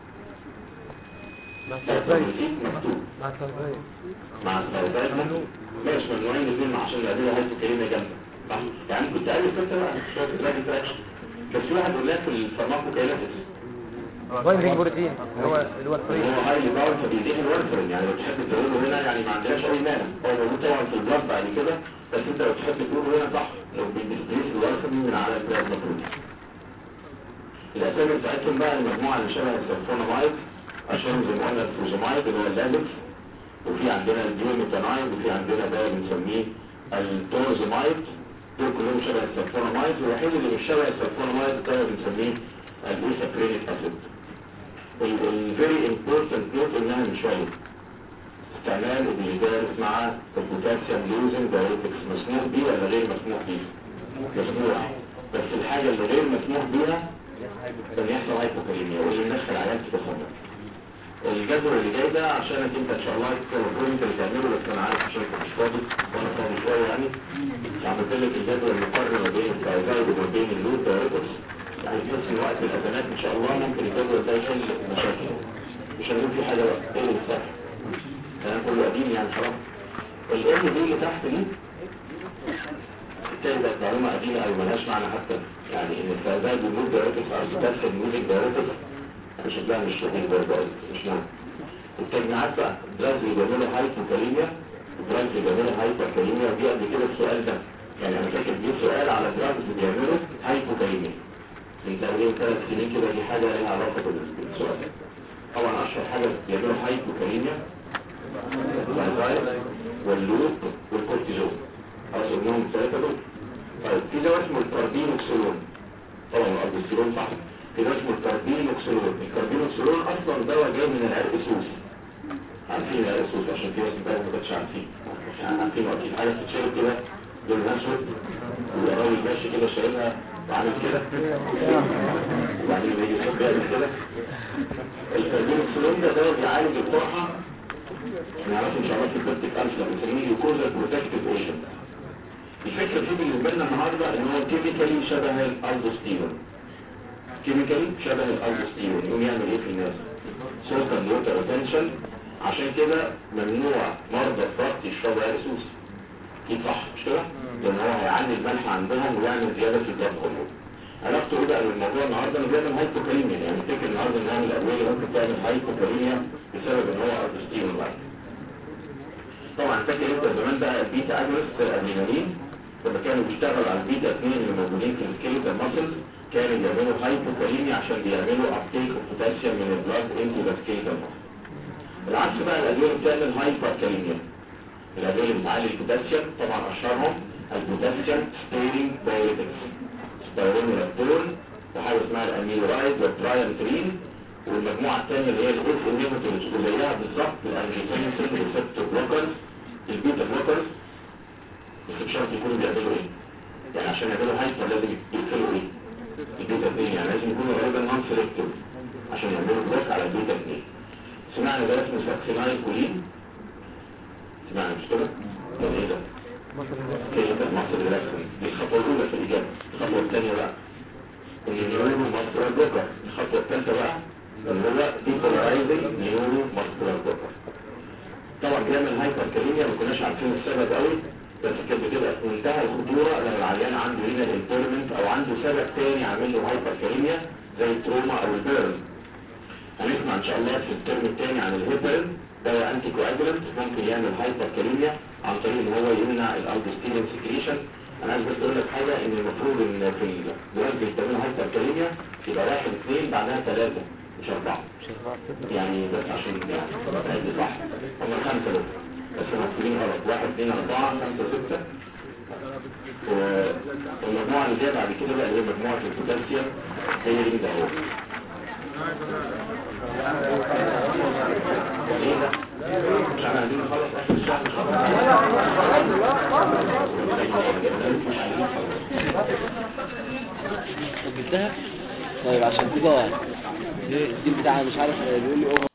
مع لا التنفيذ مكتوب مع التنفيذ مع السيدات ماشي مجموعين الاثنين عشان الادويه هاي كريمه جامده صح يعني كنت قال انت بقى شويه دراج انتراكشن بس في واحد قلنا في الفارماكوكاينetics بايندينج بروتين اللي هو اللي هو الفري هو هاي باور فبيزيد الورفرين يعني لو تحب تقوله هنا يعني ما عندناش اي مانع هو موجود طبعا في البلاد بعد كده بس انت لو تحب تقوله هنا صح لو بيديسبريس الورفرين من على البلازما بروتين الاسامي بتاعتهم بقى المجموعه اللي شبه السلفونامايد اشهرهم زي ما قلنا الفوزامايد اللي هو اللابكس وفي عندنا الديوميتانايد وفي عندنا ده بنسميه التورزمايد دول كلهم شبه السلفونامايد والوحيد اللي مش شبه السلفونامايد ده بنسميه الايثابرينيك اسيد الفيري امبورتنت نوت انها من شويه استعمال الديجيتالس مع البوتاسيوم لوزنج دايريتكس مسموح بيه ولا غير مسموح بيه؟ مسموح بس الحاجه اللي غير مسموح بيها ان يحصل هايبوكاليميا واللي يدخل عيان في تسمم الجدول اللي جاي ده عشانك انت ان شاء الله المفروض انت اللي تعمله بس انا عارف عشان انت مش فاضي وانا فاضي شويه يعني عملت لك الجدول المقارنه ما بين التايزايد وما بين اللود دايريتكس يعني في نفس الوقت الازمات ان شاء الله ممكن الجدول ده يحل مشاكل مش هنقول في حاجه بقى ايه اللي صح كلام كله قديم يعني حرام الام دي اللي تحت دي التاني بقت معلومه قديمه او ملهاش معنى حتى يعني ان التايزايد واللود دايريتكس او البوتاسيوم ميوزك دايريتكس شكلها مش شديد برضه أوي، مش مهم التجميعات بقى دراجز اللي بيعملوا هايبوكاليميا ودراجز اللي بيعملوا هايبوكاليميا ودي قبل كده السؤال ده يعني انا فاكر جه سؤال على دراجز اللي بيعملوا هايبوكاليميا من تقريبا ثلاث سنين كده دي حاجه لها علاقه بالسؤال ده طبعا اشهر حاجه بيعملوا هايبوكاليميا الازايد واللوب والكورتيزون خلاص قلناهم الثلاثة دول طيب في دواء اسمه الكاربينوكسولون طبعا الأربستيرون صح في دواء اسمه الكاربينوكسولون الكاربينوكسولون أصلا دواء جاي من العرق سوس عارفين العرق سوس عشان في ناس امبارح ما كانتش عارفين يعني عارفين أكيد حاجة بتتشرب كده دول أسود والراجل ماشي كده شايلها وعامل كده وبعدين بيجي يصب يعمل كده الكاربينوكسولون ده دواء بيعالج القرحة نعرفه ان شاء الله في البرتك ألسا بنسميه يوكوزا بروتكتيف ايجنت الفكرة فيه بالنسبة لنا النهاردة ان هو كيميكالي شبه الالدوستيرون كيميكالي شبه الالدوستيرون يقوم يعمل ايه في الناس سلطة نيوتر ريتنشن عشان كده ممنوع مرضى الضغط يشربوا ارسوس اكيد صح مش كده؟ لان هو هيعلي الملح عندهم ويعمل زيادة في الضغط هرمون علاقته ايه بقى بالموضوع النهارده انه بيعمل هايبوكاليميا يعني فكر النهارده ان هعمل ادويه ممكن تعمل هايبوكاليميا بسبب ان هو الدوستيرون بقى طبعا فاكر انت زمان بقى البيتا اجرس ادرينالين لما كانوا بيشتغلوا على البيتا اثنين اللي موجودين في السكيلتال ماسلز كانوا بيعملوا هايبوكاليميا عشان بيعملوا ابتيك اوف بوتاسيوم من البلاد انتو ذا سكيلتال ماسل العكس بقى الادويه اللي بتعمل هايبركاليميا الادويه اللي بتعلي البوتاسيوم طبعا اشهرهم البوتاسيوم ستيرنج بايوريتكس ستيرونولابتول وحاجه اسمها الاميلورايد والتراينترين والمجموعة الثانية اللي هي الاس انيميتورز وزيها بالظبط الانجيوتنسين ريسبتور بلوكرز البيتا بلوكرز بس بشرط يكونوا بيعملوا ايه؟ يعني عشان يعملوا هايبر لازم يقفلوا ايه؟ البيتا 2 يعني لازم يكونوا غالبا نون سيلكتيف عشان يعملوا بلوك على البيتا 2 سمعنا ده اسمه ساكسينايل كولين سمعنا مش كده؟ طب ايه ده؟ كيف المصر ريلاكسن دي الخطوة الأولى في الإجابة الخطوة الثانية بقى النيورو ماسكولار بلوكر الخطوة الثالثة بقى اللي هو ديبولارايزنج نيورو ماسكولار بلوكر طبعا بيعمل هايبر كاليميا ما كناش عارفين السبب قوي بس كانت بتبقى في منتهى الخطورة لما العيان عنده هنا الامبيرمنت او عنده سبب تاني عامل له هايبر كاليميا زي التروما او البيرن هنسمع ان شاء الله في الترم الثاني عن الهيبرن ده انتي كواجولنت ممكن يعمل هايبر كاليميا عن طريق ان هو يمنع الالبستيرين سكريشن انا عايز بس اقول لك حاجه ان المفروض ان في الدول اللي بتعمل هايبر كاليميا يبقى واحد اثنين بعدها ثلاثه مش اربعه يعني بس عشان يعني ادي صح هم خمسه بس بس مكتوبين غلط واحد اثنين اربعه خمسه سته والمجموعه اللي جايه بعد كده بقى اللي هي مجموعه البوتاسيوم هي دي ده اهو ايه ده؟ مش احنا عايزين نخلص اخر الشهر ان شاء الله جبتها طيب عشان كده دي بتاع مش عارف بيقول لي اوفر